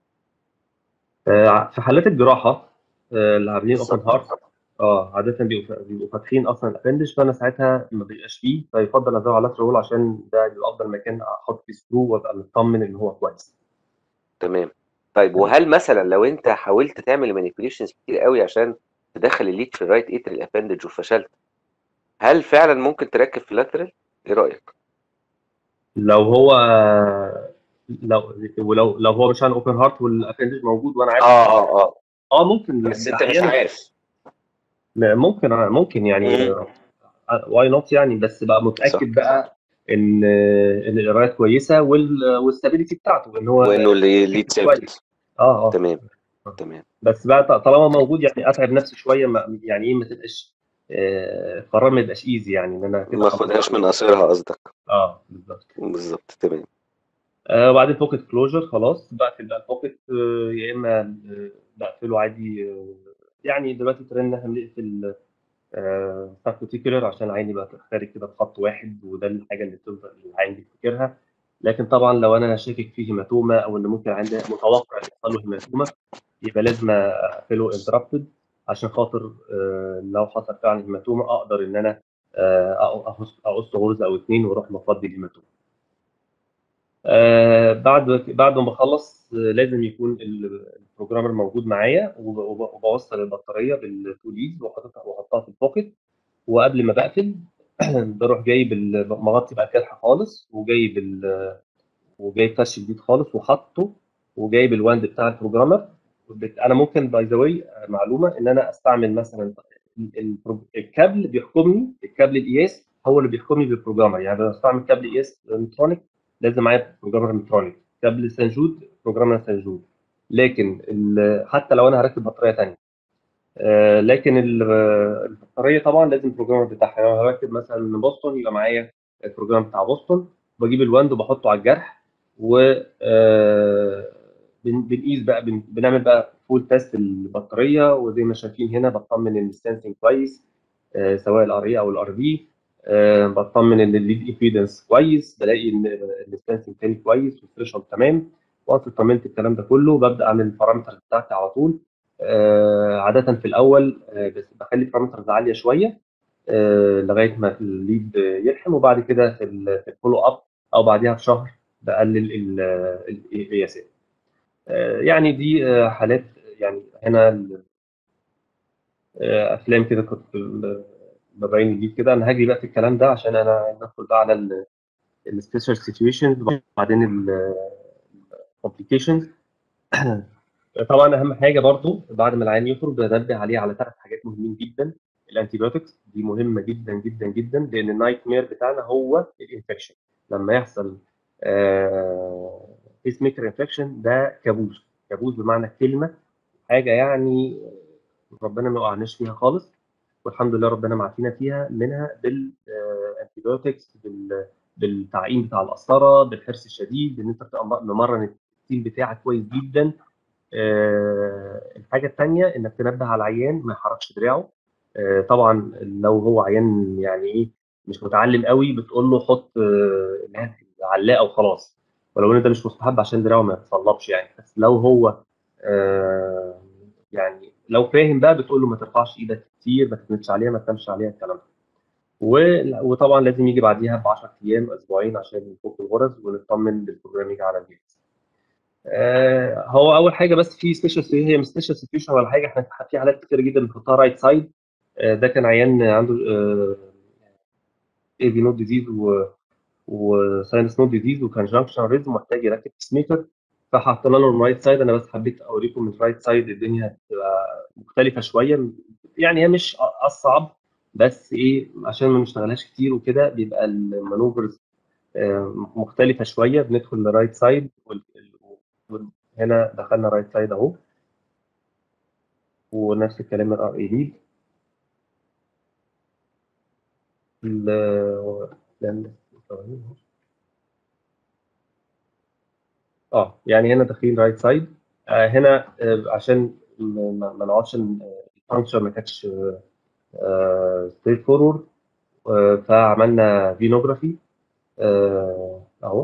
آه، في حالات الجراحه آه، اللي عاملين اوبن بالظبط. هارت اه عاده بيبقوا بيبقوا فاتحين اصلا الابندج فانا ساعتها ما بيبقاش فيه فيفضل ازرعه على اللاترال عشان ده بيبقى افضل مكان احط فيه سكرو وابقى مطمن ان هو كويس تمام طيب وهل مثلا لو انت حاولت تعمل مانيبيوليشنز كتير قوي عشان تدخل الليد في الرايت اتريال ابندج وفشلت هل فعلا ممكن تركب في اللاترال ايه رايك لو هو لو ولو لو هو مش عن اوبن هارت والابندج موجود وانا عارف اه اه اه اه ممكن بس انت مش أحياناً عارف ممكن ممكن يعني مم. واي نوت يعني بس بقى متاكد صح. بقى ان ان القرايه كويسه وال- والستابيليتي بتاعته ان هو وانه اللي ليد كويس. ثابت اه اه تمام تمام بس بقى طالما موجود يعني اتعب نفسي شويه ما يعني ايه ما تبقاش آه، قرار ما يبقاش ايزي يعني ان انا كده ما اخدهاش من قصيرها قصدك اه بالظبط بالظبط تمام آه وبعدين بوكيت كلوجر خلاص بقفل بقى البوكيت آه يا اما آه، بقفله عادي آه يعني دلوقتي ترند ان احنا بنقفل بارتيكولر عشان العين يبقى خارج كده بخط واحد وده الحاجه اللي بتفضل العين بيفتكرها لكن طبعا لو انا شاكك فيه هيماتوما او ان ممكن عندي متوقع يحصل له هيماتوما يبقى لازم اقفله انتربتد عشان خاطر آه، لو حصل فعلا هيماتوما اقدر ان انا آه، أقص- اقص غرزه او اتنين واروح مفضي الهيماتوما. آه، بعد بعد ما بخلص آه، لازم يكون ال- البروجرامر موجود معايا وب- وب- وبوصل البطاريه بالتو ليدز واحطها واحطها في البوكيت وقبل ما بقفل بروح جايب ال- مغطي بقى الكلحه خالص وجايب ال- وجايب فلاش جديد خالص وحاطه وجايب الواند بتاع البروجرامر بت- انا ممكن باي ذا واي معلومه ان انا استعمل مثلا ال- ال- الكابل بيحكمني الكابل القياس هو اللي بيحكمني بالبروجرامر يعني لو استعمل كابل قياس الكترونيك لازم معايا بروجرامر الكترونيك كابل سنجود بروجرامر سنجود لكن ال- حتى لو انا هركب بطاريه ثانيه آه، لكن ال- البطاريه طبعا لازم البروجرامر بتاعها يعني لو هركب مثلا من بوسطن يبقى معايا البروجرام بتاع بوسطن بجيب الواند وبحطه على الجرح و آه، بن- بنقيس بقى بن- بنعمل بقى فول تيست البطاريه وزي ما شايفين هنا بطمن ان السنسنج كويس آه، سواء الار اي او الار بي بطمن ان الليد امبيدنس كويس بلاقي ان السنسنج تاني كويس والثريشولد تمام وانس اطمنت الكلام ده كله ببدا اعمل البارامترز بتاعتي على طول آه، عاده في الاول آه، بس بخلي البارامترز عاليه شويه آه، لغايه ما الليد يلحم وبعد كده في ال- في الفولو اب او بعديها بشهر بقلل ال- القياسات آه، يعني دي آه، حالات يعني هنا ال- آه، افلام كده كنت ب- ببين جديد كده انا هاجي بقى في الكلام ده عشان انا ندخل بقى على السبيشال سيتويشنز وبعدين الكومبليكيشنز طبعا اهم حاجه برضو بعد ما العيان يخرج بنبه عليه على ثلاث حاجات مهمين جدا الانتيبيوتكس دي مهمه جدا جدا جدا لان النايت مير بتاعنا هو الانفكشن لما يحصل بيس ميكر انفكشن ده كابوس كابوس بمعنى الكلمه حاجه يعني ربنا ما وقعناش فيها خالص والحمد لله ربنا معافينا فيها منها بالانتيبيوتكس بالتعقيم بتاع القسطره بالحرص الشديد ان انت تبقى ممرن التيم بتاعك كويس جدا آه، الحاجه الثانيه انك تنبه على العيان ما يحركش دراعه آه، طبعا لو هو عيان يعني ايه مش متعلم قوي بتقول له حط آه، اللي هي علاقه وخلاص ولو ان ده مش مستحب عشان دراعه ما يتصلبش يعني بس لو هو آه، يعني لو فاهم بقى بتقول له ما ترفعش ايدك كتير ما تتنتش عليها ما تنامش عليها الكلام ده و- وطبعا لازم يجي بعديها ب 10 ايام اسبوعين عشان نفك الغرز ونطمن بالبروجرام يجي على الجهاز. آه، هو اول حاجه بس في سبيشال هي مش سبيشال سيتويشن ولا حاجه احنا في حالات كتير جدا بنحطها رايت سايد ده كان عيان عنده اي بي نود ديزيز و وساينس نود ديزيز وكان جانكشن ريزم محتاج يركب سميكر فحطينا له الرايت سايد انا بس حبيت اوريكم من الرايت سايد الدنيا هتبقى مختلفه شويه يعني هي مش اصعب بس ايه عشان ما نشتغلهاش كتير وكده بيبقى المانوفرز مختلفه شويه بندخل لرايت سايد هنا دخلنا رايت سايد اهو ونفس الكلام الار اي ليد اه يعني هنا داخلين رايت سايد آه هنا آه عشان ما ما نقعدش الفانكشن ما كانتش ستريت فورورد فعملنا فينوجرافي آه اهو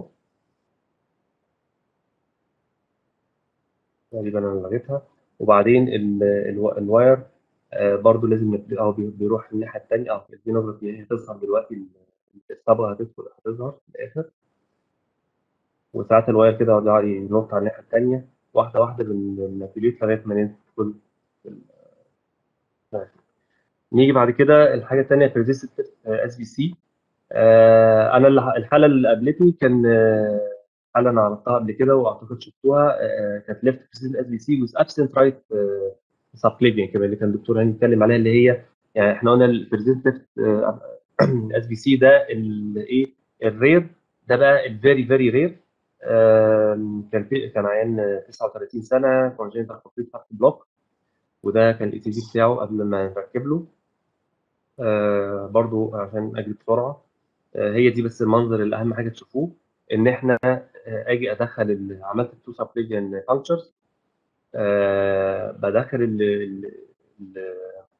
تقريبا انا لغيتها وبعدين ال- ال- الواير آه برضو لازم نبت- اه بي- بيروح الناحيه الثانيه اه الفينوجرافي هي هتظهر دلوقتي ال- الصبغه هتدخل هتظهر في الاخر وساعات الواير كده يقعد ينط على الناحيه الثانيه واحده واحده بنابليوت لغايه ما ندخل في ال- ماشي. نيجي بعد كده الحاجه الثانيه بيرزيستنت اس بي سي انا اللي- الحاله اللي قابلتني كان آه، حاله انا عرضتها قبل كده واعتقد شفتوها آه، كانت ليفت بيرزيستنت اس بي سي ويز ابسنت رايت سبكليفيان كمان اللي كان الدكتور هاني اتكلم عليها اللي هي يعني احنا قلنا البيرزيستنت اس بي سي ده الايه الرير ده بقى الفيري فيري رير كان في كان عيان 39 سنه كونجنتال كومبليت هارت بلوك وده كان الاي تي جي بتاعه قبل ما نركب له آه برضو عشان اجري بسرعه آه هي دي بس المنظر اللي اهم حاجه تشوفوه ان احنا آه اجي ادخل ال- عملت التو سبليجن فانكشرز آه بدخل ال ال ال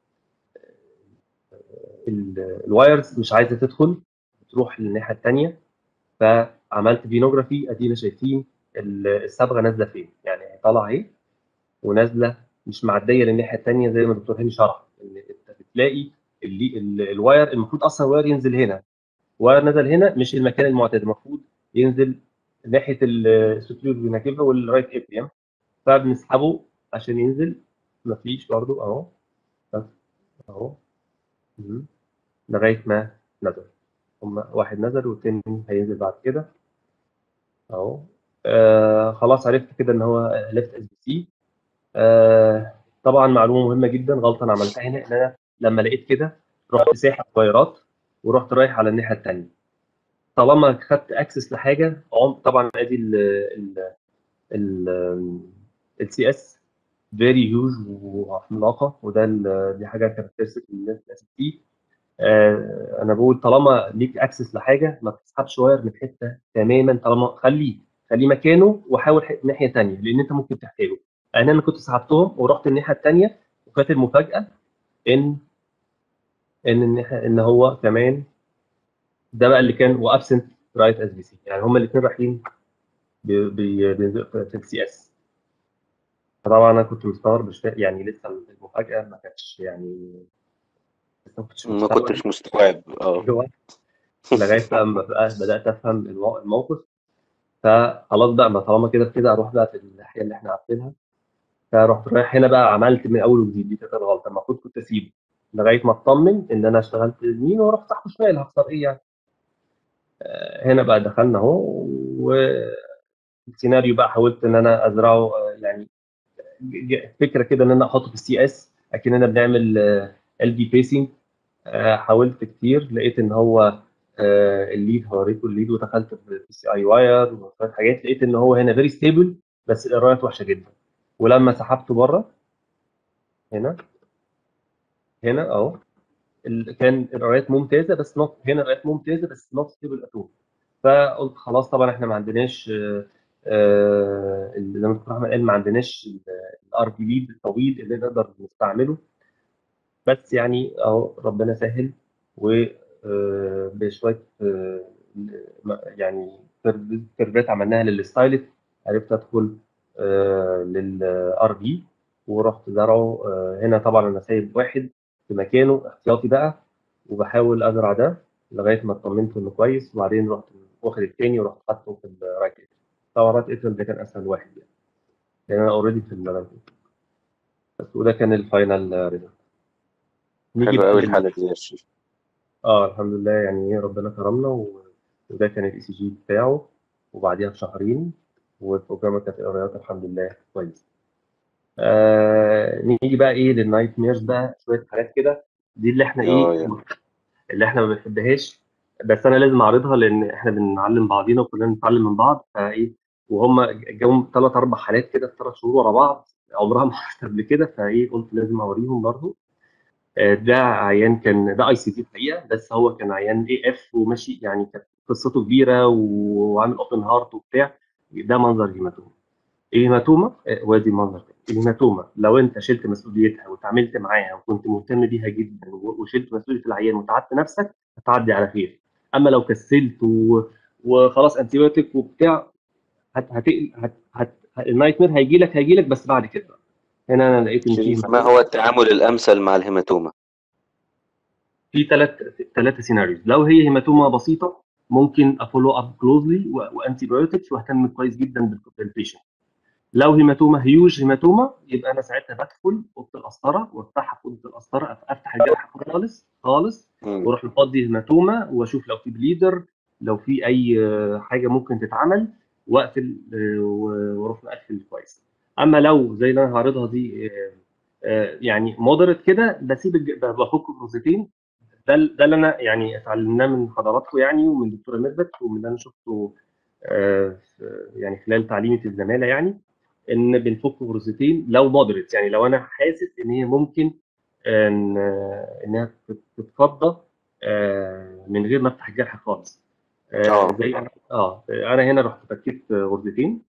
ال الوايرز مش عايزه تدخل بتروح للناحيه الثانيه فعملت فينوجرافي ادينا شايفين ال- الصبغه نازله فين يعني هي طالعه اهي ونازله مش معديه للناحيه الثانيه زي ما الدكتور هاني شرح ان انت بتلاقي اللي ال- الواير المفروض اصلا الواير ينزل هنا واير نزل هنا مش المكان المعتاد المفروض ينزل ناحيه السوتيور فيناكيفا والرايت ابريم فبنسحبه عشان ينزل مفيش برضو اهو بس اهو مهم. لغايه ما نزل هما واحد نزل والتاني هينزل بعد كده اهو آه خلاص عرفت كده ان هو ليفت اس بي سي آه طبعا معلومه مهمه جدا غلطه انا عملتها هنا ان انا لما لقيت كده رحت ساحب وايرات ورحت رايح على الناحيه الثانيه طالما خدت اكسس لحاجه عم- طبعا ادي ال ال ال السي اس فيري هيوج وعملاقه وده ال- دي حاجه كاركترستيك للاس بي انا بقول طالما ليك اكسس لحاجه ما تسحبش واير من حته تماما طالما خليه خليه مكانه وحاول ح- ناحيه ثانيه لان انت ممكن تحتاجه انا انا كنت سحبتهم ورحت الناحيه الثانيه وكانت المفاجاه ان ان الناحيه ان هو كمان ده بقى اللي كان وابسنت رايت اس بي سي يعني هما الاثنين رايحين بي- بي- بينزلوا في السي اس فطبعا انا كنت مستغرب مش فا- يعني لسه المفاجاه ما كانتش يعني لسه ما كنتش ما مستوعب كنتش مستوعب اه ايوه لغايه لما بقى بدات افهم المو- الموقف فخلاص بقى ما طالما كده كده اروح بقى في الناحيه اللي احنا عارفينها فرحت رايح هنا بقى عملت من اول وجديد دي كانت الغلطه المفروض كنت اسيبه لغايه ما اطمن ان انا اشتغلت يمين واروح صح شمال هخسر ايه يعني آه، هنا بقى دخلنا اهو والسيناريو بقى حاولت ان انا ازرعه آه، يعني ج- ج- فكره كده ان انا احطه في السي اس اكننا بنعمل ال بي بيسنج حاولت كتير لقيت ان هو آه الليد هوريكم الليد ودخلت في سي اي واير وشويه حاجات لقيت ان هو هنا فيري ستيبل بس القرايات وحشه جدا ولما سحبته بره هنا هنا اهو ال- كان القرايات ممتازه بس نوت هنا القرايات ممتازه بس نوت ستيبل اتول فقلت خلاص طبعا احنا ما عندناش آه، آه، اللي زي ما الدكتور احمد قال ما عندناش الار بي ليد الطويل اللي نقدر نستعمله بس يعني اهو ربنا سهل وبشويه يعني كيرف- كيرفات عملناها للستايلت عرفت ادخل للار بي ورحت زرعه آه، هنا طبعا انا سايب واحد في مكانه احتياطي بقى وبحاول ازرع ده لغايه ما اطمنت انه كويس وبعدين رحت واخد التاني ورحت حاطه في الرايت ايتر طبعا الرايت ايتر ده كان اسهل واحد يعني لان انا اوريدي في الرايت ايتر بس وده كان الفاينل ريزلت حلو قوي الحاله دي يا شريف اه الحمد لله يعني ايه ربنا كرمنا و... وده كان الاي سي جي بتاعه وبعديها بشهرين والبروجرام كانت القرايات الحمد لله كويس آه نيجي بقى ايه للنايت ميرز بقى شويه حاجات كده دي اللي احنا آه، ايه يعني. اللي احنا ما بنحبهاش بس انا لازم اعرضها لان احنا بنعلم بعضينا وكلنا بنتعلم من بعض فايه وهم جاهم ثلاث اربع حالات كده في ثلاث شهور ورا بعض عمرها ما حصلت قبل كده فايه قلت لازم اوريهم برضه آه، ده عيان كان ده اي سي تي الحقيقه بس هو كان عيان اي اف وماشي يعني كانت قصته كبيره وعامل اوبن هارت وبتاع ده منظر هيماتوما الهيماتوما آه، وادي منظر تاني. الهيماتوما لو انت شلت مسؤوليتها وتعاملت معاها وكنت مهتم بيها جدا و- وشلت مسؤوليه العيان وتعبت نفسك هتعدي على خير اما لو كسلت و... وخلاص انتيبيوتيك وبتاع هت... هت... هت... هت... النايت مير هيجي لك هيجي لك بس بعد كده هنا انا لقيت ان في شريف ما هو التعامل الامثل مع الهيماتوما في ثلاث ثلاثه سيناريوز لو هي هيماتوما بسيطه ممكن افولو اب كلوزلي وانتي بايوتكس واهتم كويس جدا بالبيشنت لو هيماتوما هيوج هيماتوما يبقى انا ساعتها بدخل اوضه القسطره وافتحها في اوضه القسطره أف- افتح الجرح خالص خالص مم. واروح مفضي هيماتوما واشوف لو في بليدر لو في اي آه، حاجه ممكن تتعمل واقفل آه، و- واروح مقفل كويس اما لو زي اللي انا هعرضها دي آه، آه، يعني مودريت كده بسيب الج- بفك الروزتين ده ده اللي انا يعني اتعلمناه من حضراتكم يعني ومن دكتور ميرفت ومن اللي انا شفته آه، في- يعني خلال تعليمي في الزماله يعني ان بنفك غرزتين لو مودريت يعني لو انا حاسس ان هي ممكن ان انها تت- تتفضى آه، من غير ما افتح الجرح خالص آه، آه. زي اه انا هنا رحت فكيت غرزتين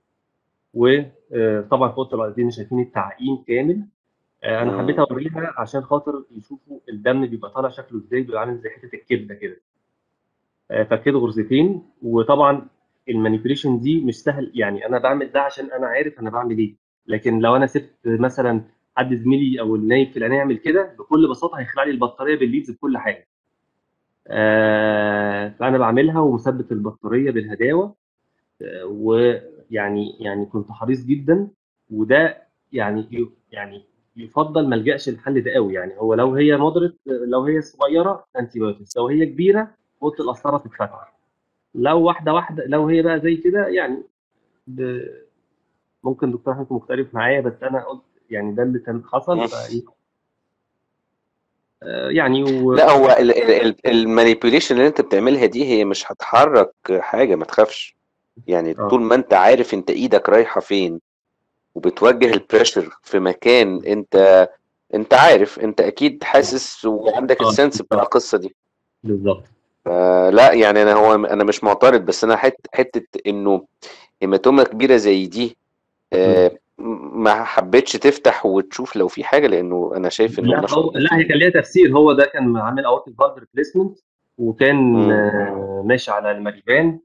وطبعا في اوضه العيادين شايفين التعقيم كامل آه، انا مم. حبيت اوريها عشان خاطر يشوفوا الدم بيبقى طالع شكله ازاي بيبقى عامل زي حته الكبده كده آه، فكيت غرزتين وطبعا المانيبيوليشن دي مش سهل يعني انا بعمل ده عشان انا عارف انا بعمل ايه لكن لو انا سبت مثلا حد زميلي او النايب في العنايه يعمل كده بكل بساطه هيخلع لي البطاريه بالليدز بكل حاجه آه، فانا بعملها ومثبت البطاريه بالهداوه آه، ويعني يعني كنت حريص جدا وده يعني يعني يفضل ما الجاش الحل ده قوي يعني هو لو هي مودريت لو هي صغيره انتي بايوتكس لو هي كبيره اوضه القسطره تتفتح لو واحده واحده لو هي بقى زي كده يعني ب... ممكن دكتور احمد يكون مختلف معايا بس انا قلت يعني ده اللي كان حصل فايه آه، يعني و... لا هو المانيبيوليشن اللي انت بتعملها دي هي مش هتحرك حاجه ما تخافش يعني آه. طول ما انت عارف انت ايدك رايحه فين وبتوجه البريشر في مكان انت انت عارف انت اكيد حاسس وعندك آه. السنس بتاع القصه دي بالظبط لا يعني انا هو انا مش معترض بس انا حت حته انه هيماتوما كبيره زي دي آه، م- ما حبيتش تفتح وتشوف لو في حاجه لانه انا شايف انه لا ما شاء هو الله لا هي كان ليها تفسير هو ده كان عامل اورتيك فالف ريبليسمنت وكان مم. آه، ماشي على الماريبان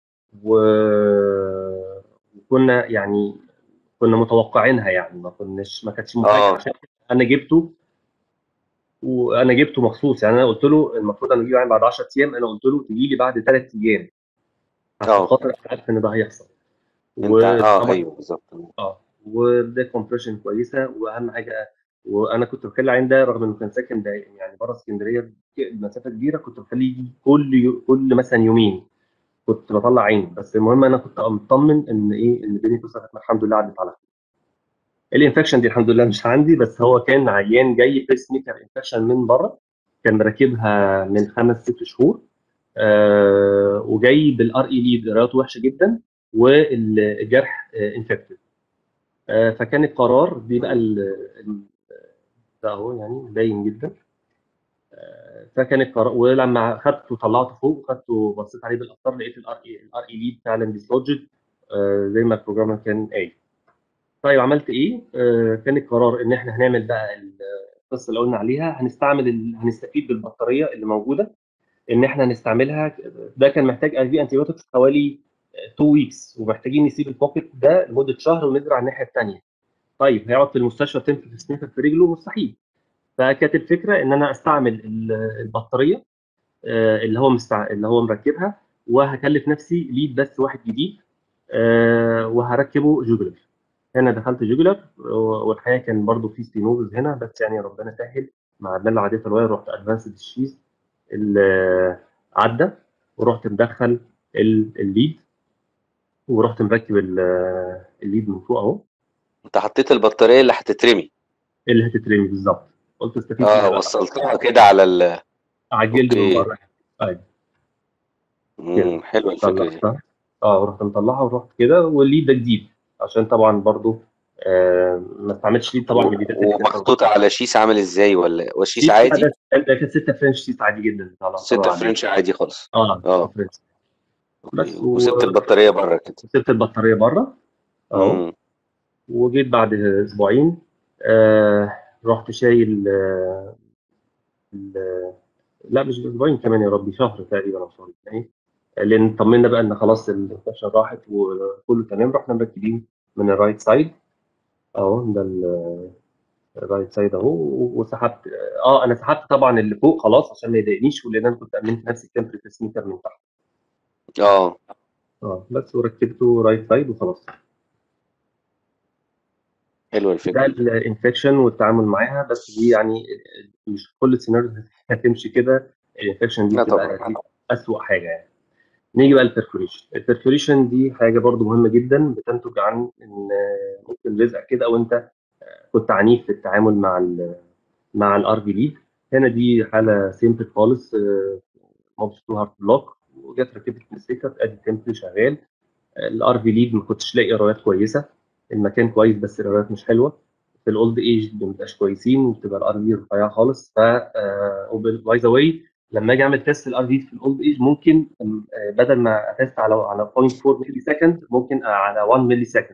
و- وكنا يعني كنا متوقعينها يعني ما كناش ما كانتش مفاجاه آه. عشان انا جبته وانا جبته مخصوص يعني انا قلت له المفروض انا اجيبه يعني بعد 10 ايام انا قلت له تجي لي بعد ثلاث ايام عشان آه. خاطر عارف ان ده هيحصل انت اه وطبعاً- ايوه بالظبط اه وده كومبريشن كويسه واهم حاجه وانا كنت بخلي العين ده رغم انه كان ساكن ده يعني بره اسكندريه مسافه كبيره كنت بخليه يجي كل يو كل مثلا يومين كنت بطلع عينه بس المهم انا كنت مطمن ان ايه ان الدنيا توصل الحمد لله عدت على خير الانفكشن دي الحمد لله مش عندي بس هو كان عيان جاي بيس ميكر انفكشن من بره كان مركبها من خمس ست شهور آه وجاي بالار اي ليد قراءته وحشه جدا والجرح انفكتد آه فكان القرار دي بقى ال- ال- ده اهو يعني باين جدا آه، فكان القرار ولما خدته طلعته فوق وخدته وبصيت عليه بالاخطار لقيت الار اي الار اي ليد فعلا ديسلوجد زي ما البروجرامر كان قايل طيب عملت ايه؟ آه، كان القرار ان احنا هنعمل بقى ال- القصه اللي قلنا عليها هنستعمل ال... هنستفيد بالبطاريه اللي موجوده ان احنا هنستعملها ده كان محتاج اي في انتي حوالي 2 ويكس ومحتاجين نسيب البوكيت ده لمده شهر ونزرع الناحيه الثانيه طيب هيقعد في المستشفى تنفخ سنيفر في رجله مستحيل فكانت الفكره ان انا استعمل ال- البطاريه آه، اللي هو مستع... اللي هو مركبها وهكلف نفسي ليد بس واحد جديد آه، وهركبه جوجلر هنا دخلت جوجلر والحقيقه كان برضو في ستينوزز هنا بس يعني ربنا سهل مع دماغ عاديه الواير رحت ادفانسد الشيز اللي عدى ورحت مدخل ال- الليد ورحت مركب ال- الليد من فوق اهو انت حطيت البطاريه اللي هتترمي اللي هتترمي بالظبط قلت استفيد منها اه بقى. وصلتها كده على ال على الجلد من أوكي. بره ايوه مم، حلوه الفكره دي طلعتها اه ورحت مطلعها ورحت كده والليد ده جديد عشان طبعا برضو آه ما استعملش ليد طبعا من الليدات اللي كانت ومحطوطه على شيس عامل ازاي ولا وشيس شيت عادي ده ده كانت 6 فرنش شيت عادي جدا طلع ستة طلع فرنش عادي خالص اه اه. 6 فرنش أوكي. بس و- وسبت البطاريه بره كده سبت البطاريه بره اهو مم. وجيت بعد اسبوعين آه رحت شايل آه ال- لا مش اسبوعين كمان يا ربي شهر تقريبا او شهر يعني لان طمنا بقى ان خلاص الانفكشن راحت وكله تمام رحنا مركبين من الرايت سايد اهو ده ال- الرايت سايد اهو وسحبت اه انا سحبت طبعا اللي فوق خلاص عشان ما يضايقنيش ولان انا كنت امنت نفسي التمبريتشر سميكر من تحت اه اه بس وركبته رايت سايد وخلاص حلوه ده الفكره الانفكشن والتعامل معاها بس دي يعني مش كل السيناريوز هتمشي كده الانفكشن دي لا بتبقى طبعا. دي اسوء حاجه يعني نيجي بقى البرفوريشن البرفوريشن دي حاجه برضو مهمه جدا بتنتج عن ان ممكن رزق كده وانت كنت عنيف في التعامل مع ال مع الار في ليد هنا دي حاله سيمبل خالص موبس تو هارت بلوك وجت ركبت الستيكر ادي التمبل شغال الار في ليد ما كنتش لاقي قرايات كويسه المكان كويس بس القرايات مش حلوه في الاولد ايج ما بيبقاش كويسين وبتبقى الار في رفيعه خالص ف باي ذا واي لما اجي اعمل تيست الار في في الاولد ايج ممكن آه، بدل ما اتست على على 0.4 ملي سكند ممكن على 1 ملي سكند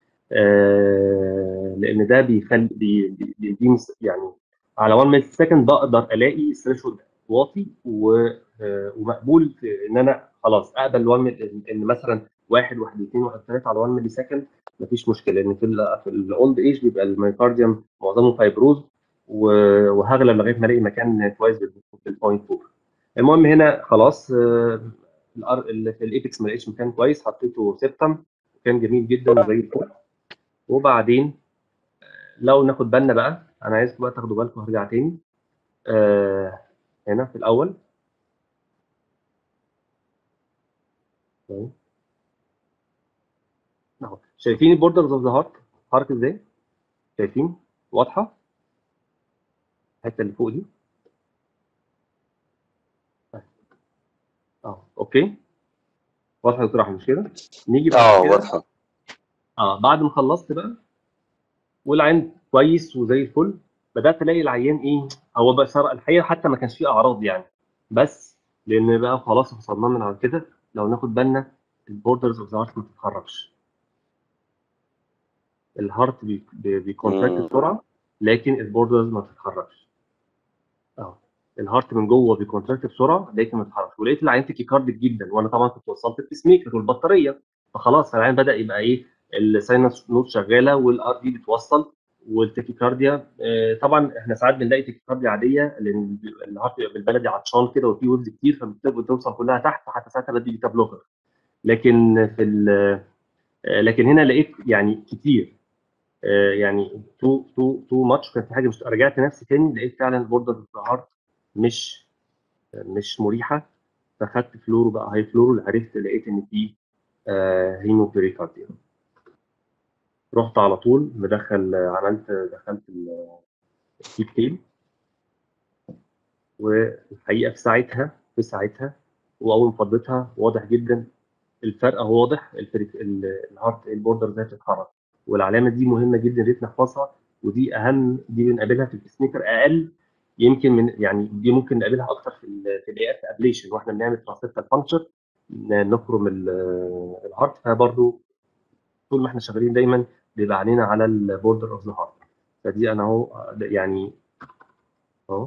آه، لان ده بيخلي بي- بي- بيديني مس- يعني على 1 ملي سكند بقدر الاقي الثريشولد واطي و- آه، ومقبول في ان انا خلاص اقبل 1 ملي ان مثلا واحد واحد اثنين واحد ثلاثه على 1 ملي سكند مفيش مشكله لان في ال في الاولد ايج بيبقى الميوكارديوم معظمه فايبروز و- وهغلب لغايه ما الاقي مكان كويس بالبوينت 4 المهم هنا خلاص آه، الار اللي في الايبكس ما لقيتش مكان كويس حطيته سيبتم كان جميل جدا وزي الفل وبعدين لو ناخد بالنا بقى انا عايزكم بقى تاخدوا بالكم هرجع تاني آه هنا في الاول طيب. اهو شايفين البوردرز اوف ذا هارت هارت ازاي شايفين واضحه الحته اللي فوق دي اه اوكي واضحه يا دكتور احمد مش كده نيجي اه بعد كده واضحه اه بعد ما خلصت بقى والعين كويس وزي الفل بدات الاقي العيان ايه هو بقى صار الحقيقه حتى ما كانش فيه اعراض يعني بس لان بقى خلاص وصلنا من على كده لو ناخد بالنا البوردرز اوف ذا هارت ما بتتحركش الهارت بي- بي- بيكونتراكت مم. بسرعه لكن البوردرز ما بتتحركش اه الهارت من جوه بيكونتراكت بسرعه لكن ما بتتحركش ولقيت العيان تكيكارديك جدا وانا طبعا كنت وصلت البيس ميكر والبطاريه فخلاص العيان بدا يبقى ايه الساينس نوت شغاله والار دي بتوصل والتكيكارديا آه، طبعا احنا ساعات بنلاقي تكيكارديا عاديه لان الهارت بيبقى بالبلدي عطشان كده وفي ويفز كتير فبتوصل كلها تحت فحتى ساعتها بدي بيتا بلوكر لكن في ال- آه، لكن هنا لقيت يعني كتير آه، يعني تو تو تو ماتش كان في حاجه مش رجعت نفسي تاني لقيت فعلا البوردر هارت مش مش مريحه فخدت فلورو بقى هاي فلورو عرفت لقيت ان في هيمو بريكارديا رحت على طول مدخل عملت دخلت الكيب تيل والحقيقه في ساعتها في ساعتها واول ما فضيتها واضح جدا الفرق هو واضح الفريك ال- الهارت البوردر ذات اتحرك والعلامه دي مهمه جدا يا ريت نحفظها ودي اهم دي بنقابلها في البيسميكر اقل يمكن من يعني دي ممكن نقابلها اكتر في ال في الاي اف ابليشن واحنا بنعمل ترانسيتال فانكشن نخرم ال- الهارت فبرضه طول ما احنا شغالين دايما بيبقى علينا على البوردر اوف ذا هارت فدي انا اهو يعني اهو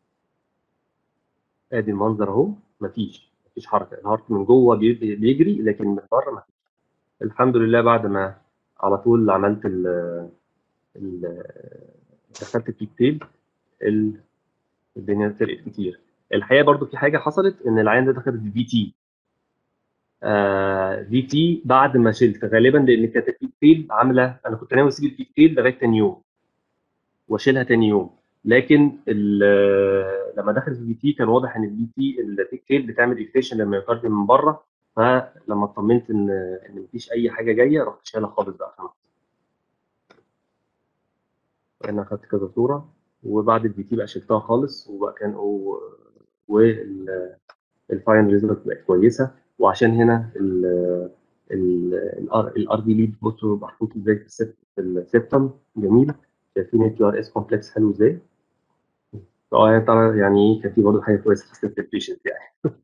ادي المنظر اهو مفيش مفيش حركه الهارت من جوه بي- بيجري لكن من بره مفيش الحمد لله بعد ما على طول عملت ال ال دخلت البيك تيل ال- الدنيا فرقت كتير الحقيقه برضو في حاجه حصلت ان العيان ده دخل في تي في تي بعد ما شلت غالبا لان كانت البيك تيل عامله انا كنت ناوي اسيب البيك تيل لغايه تاني يوم واشيلها تاني يوم لكن ال- لما دخلت الفي تي كان واضح ان الفي تي البيك تيل بتعمل اكتيشن للميوكارديوم من بره فلما اطمنت ان ان مفيش اي حاجه جايه رحت شايلها خالص بقى خلاص انا اخدت كذا صوره وبعد الفي تي بقى شلتها خالص وبقى كان والفاين ريزلت بقت كويسه وعشان هنا الار دي ليد بصوا محطوط ازاي في السيت- في السيبتم جميل شايفين الكيو ار اس كومبلكس حلو ازاي اه يعني طبعا يعني كان في برضه حاجه كويسه في السيت بيشنت يعني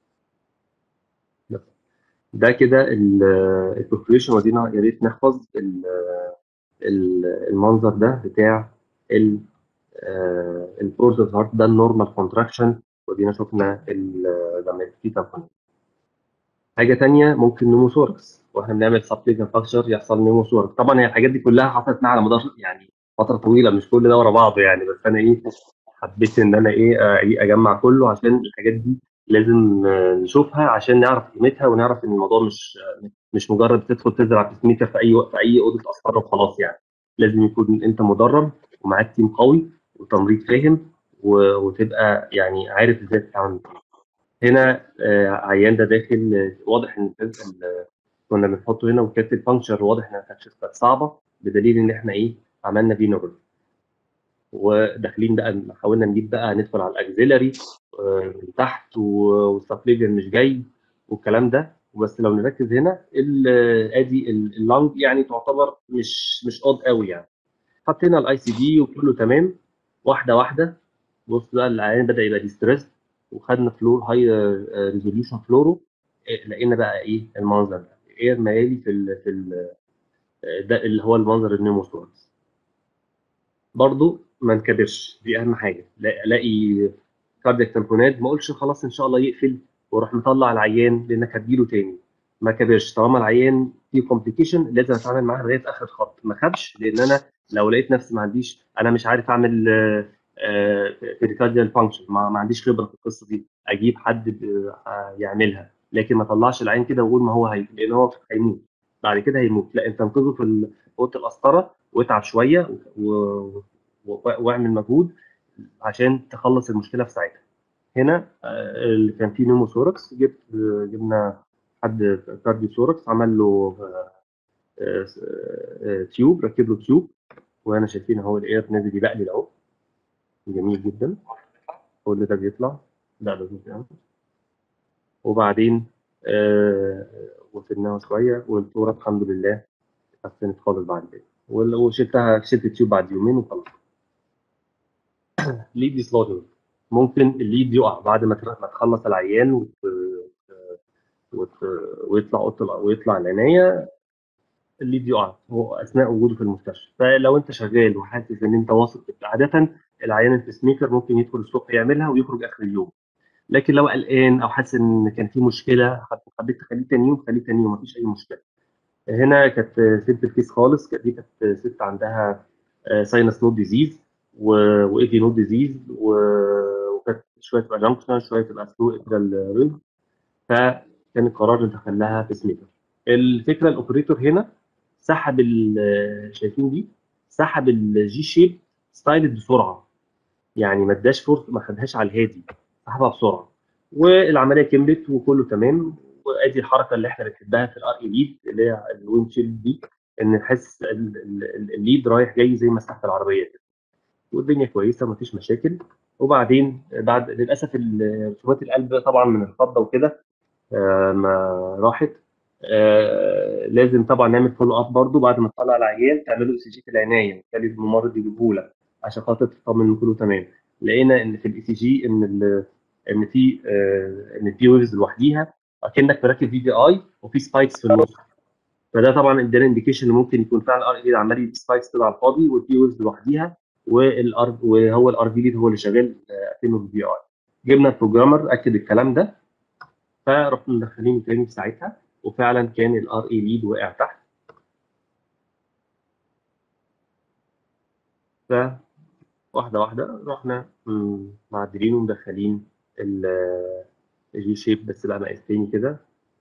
ده كده البروكريشن ودينا يا ريت نحفظ ال- ال- المنظر ده بتاع ال البروسيس هارت ده النورمال كونتراكشن ودينا شفنا ال- لما يبقى في تنفس حاجه تانية ممكن نيموثوركس واحنا بنعمل سبليكن فاكشر يحصل نيموثوركس طبعا هي الحاجات دي كلها حصلت معايا على مدار يعني فتره طويله مش كل ده ورا بعضه يعني بس انا ايه حبيت ان انا ايه آه، إيه اجمع كله عشان الحاجات دي لازم آه، نشوفها عشان نعرف قيمتها ونعرف ان الموضوع مش آه، مش مجرد تدخل تزرع بسميكر في اي وقت في اي اوضه اسفار وخلاص يعني لازم يكون انت مدرب ومعاك تيم قوي وتمريض فاهم و- وتبقى يعني عارف ازاي تتعامل معاه. هنا آه، عيان ده داخل آه، واضح ان ال- ال- كنا بنحطه هنا وكانت البانكشر واضح انها كانت كانت صعبه بدليل ان احنا ايه عملنا فينوبل وداخلين بقى حاولنا نجيب بقى ندخل على الاكزيلري آه، من تحت والسبليجن مش جاي والكلام ده بس لو نركز هنا ال- ادي ال- اللنج يعني تعتبر مش مش قاض قوي يعني حطينا الاي سي دي وكله تمام واحده واحده بص بقى العيان بدا يبقى ديستريس وخدنا فلور هاي ريزوليوشن فلورو إيه، لقينا بقى ايه المنظر ده ايه الميالي في ال في ال ده اللي هو المنظر النيموثوركس برضو ما نكبرش دي اهم حاجه لا- الاقي كاردياك تمبونات ما اقولش خلاص ان شاء الله يقفل واروح مطلع العيان لانك هتجيله تاني ما كبرش طالما العيان فيه كومبليكيشن لازم اتعامل معاه لغايه اخر خط ما خدش لان انا لو لقيت نفسي ما عنديش انا مش عارف اعمل بيريكارديال فانكشن ما, ما عنديش خبره في القصه دي اجيب حد ب- آه، يعملها لكن ما طلعش العين كده واقول ما هو هي لان هو هيموت بعد كده هيموت لا انت انقذه في ال- اوضه القسطره واتعب شويه و... و... واعمل مجهود عشان تخلص المشكله في ساعتها هنا آه، اللي كان فيه نيموثوركس جبت آه، جبنا حد كارديو ثوركس عمل له آه، آه، آه، تيوب ركب له تيوب وهنا شايفين اهو الاير نازل يبقلل اهو جميل جدا كل ده بيطلع لا ده جزء يعني. وبعدين آه، وسبناها شويه والصوره الحمد لله اتحسنت خالص بعد كده وال- وشلتها شلت التيوب بعد يومين وخلاص ليد ديسلوجر ممكن الليد يقع بعد ما تر- ما تخلص العيان وت... وت... ويطلع اوضه الع- ويطلع العنايه الليد يقع هو اثناء وجوده في المستشفى فلو انت شغال وحاسس ان انت واثق عاده العيان البيسميكر ممكن يدخل الصبح يعملها ويخرج اخر اليوم لكن لو قلقان او حاسس ان كان في مشكله حب- حبيت تخليه تاني يوم خليه تاني يوم مفيش اي مشكله هنا كانت ست الكيس خالص كانت دي كانت ست عندها ساينس نود ديزيز وايدي نود ديزيز وكانت شويه تبقى جانكشن شويه تبقى سلو ابدال ريد فكان القرار ان دخلها بيسميكر الفكره الاوبريتور هنا سحب ال- شايفين دي سحب الجي شيب ستايلت بسرعه يعني ما اداش فرصه ما خدهاش على الهادي سحبها بسرعه والعمليه كملت وكله تمام وادي الحركه اللي احنا بنحبها في الار اي ليد اللي هي الويند شيلد دي ان نحس ال- ال- الليد رايح جاي زي مساحه العربيه كده والدنيا كويسه مفيش مشاكل وبعدين بعد للاسف ال- رسومات القلب طبعا من الخضه وكده آه، ما راحت آه، لازم طبعا نعمل فولو اب برضو بعد ما تطلع العيان تعمله اي سي جي في العنايه تخلي الممرض يجيبه لك عشان خاطر تطمن ان كله تمام لقينا ان في الاي سي جي ان ال- ان في آه، ان في ويفز لوحديها اكنك مركب في في اي وفي سبايكس في النص فده طبعا ادانا انديكيشن ان ممكن يكون فعلا الار ليد عمال يدي سبايكس كده على الفاضي والبي ويفز لوحديها والار وهو الار في ليد هو اللي شغال آه، اكنه في في اي جبنا البروجرامر اكد الكلام ده فرحنا مدخلين تاني في ساعتها وفعلا كان الار اي ليد وقع تحت ف واحده واحده رحنا مم، معدلين ومدخلين الجي شيب بس بقى مقاس تاني كده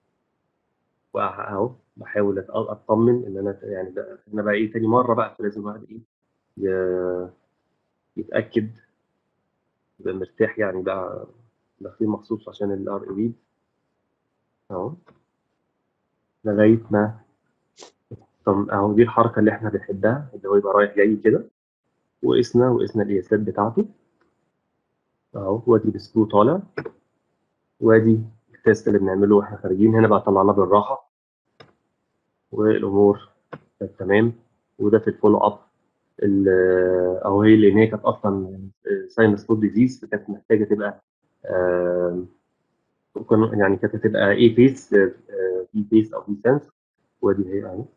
واهو بحاول أت- اطمن ان انا يعني بقى انا بقى ايه تاني مره بقى فلازم الواحد ايه ي- يتاكد يبقى مرتاح يعني بقى داخلين مخصوص عشان الار اي ليد اهو لغايه ما طب اهو دي الحركه اللي احنا بنحبها اللي هو يبقى رايح جاي كده وقسنا وقسنا القياسات بتاعته اهو وادي السكرو طالع وادي التيست اللي بنعمله واحنا خارجين هنا بقى طلعناه بالراحه والامور كانت تمام وده في الفولو اب ال- اهو هي لان هي كانت اصلا ساينس فود ديزيز فكانت محتاجه تبقى آم، كن- يعني كانت هتبقى اي بيس بي بيس او بي سنس وادي هي اهي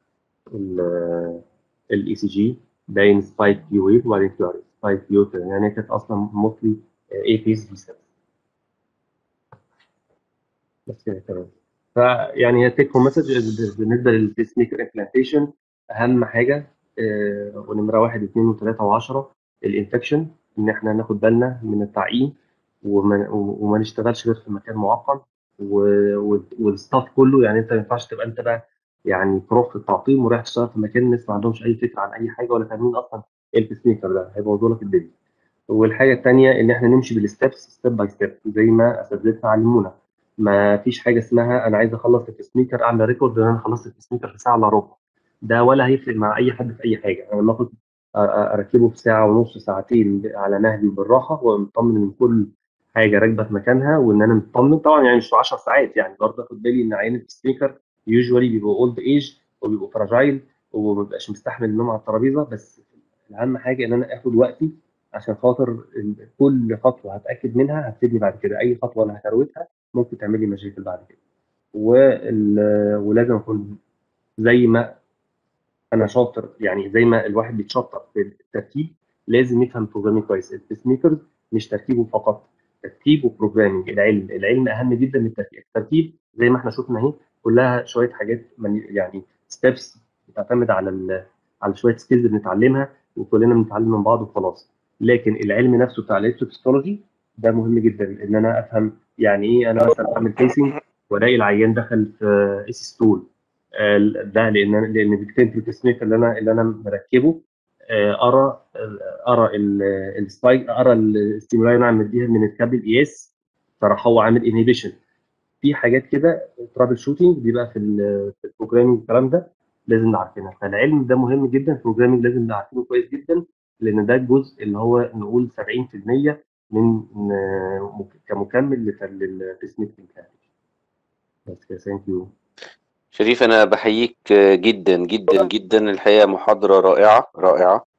الاي سي جي باين سبايك كيو ويف وبعدين كيو ار سبايك كيو يعني هي كانت اصلا موستلي اي بيس بي سنس بس كده تمام فيعني هي تيك هوم مسج بالنسبه للبيس ميكر امبلانتيشن اهم حاجه آه، ونمره واحد اثنين وثلاثه وعشره الانفكشن ان احنا ناخد بالنا من التعقيم وما, وما نشتغلش غير في مكان معقم و- و- والستاف كله يعني انت ما ينفعش تبقى انت بقى يعني بروف في التعقيم ورايح تشتغل في مكان الناس ما عندهمش اي فكره عن اي حاجه ولا فاهمين اصلا ايه البيس ميكر ده هيبوظوا لك الدنيا والحاجه الثانيه ان احنا نمشي بالستبس ستيب باي ستيب زي ما اساتذتنا علمونا ما فيش حاجه اسمها انا عايز اخلص التسميكر اعمل ريكورد ان انا خلصت التسميكر في ساعه الا ربع ده ولا هيفرق مع اي حد في اي حاجه انا لما اخد أ- أ- اركبه في ساعه ونص ساعتين على مهلي وبالراحه ومطمن ان كل حاجه راكبه في مكانها وان انا مطمن طبعا يعني مش 10 ساعات يعني برضه اخد بالي ان عيان التسميكر يوجوالي بيبقوا اولد ايج وبيبقوا فراجايل وما بيبقاش مستحمل النوم على الترابيزه بس اهم حاجه ان انا اخد وقتي عشان خاطر ال- كل خطوه هتاكد منها هتفيدني بعد كده اي خطوه انا هكروتها ممكن تعمل لي مشاكل بعد كده وال- ولازم اكون زي ما انا شاطر يعني زي ما الواحد بيتشطر في الترتيب لازم يفهم بروجرامينج كويس البيسميكرز مش ترتيبه فقط ترتيب وبروجرامينج العلم العلم اهم جدا من الترتيب الترتيب زي ما احنا شفنا اهي كلها شويه حاجات من- يعني ستيبس بتعتمد على ال- على شويه سكيلز بنتعلمها وكلنا بنتعلم من بعض وخلاص لكن العلم نفسه بتاع الالكتروفيسيولوجي ده مهم جدا ان انا افهم يعني ايه انا مثلا اعمل فيسنج والاقي العيان دخل في ايسي ستول آه، ده لان لان بالتنتري تسميك اللي انا اللي انا مركبه آه، ارى ارى السبايك ارى الستيمولاي اللي انا مديها من الكابل اي اس فراح هو عامل انهبيشن في حاجات كده ترابل شوتنج بيبقى في ال- في البروجرامينج الكلام ده لازم نعرفينها فالعلم ده مهم جدا البروجرامينج لازم نعرفينه كويس جدا لان ده الجزء اللي هو نقول 70% من آه، مك- كمكمل للتسميك بس كده ثانك يو شريف انا بحييك جدا جدا جدا الحقيقه محاضره رائعه رائعه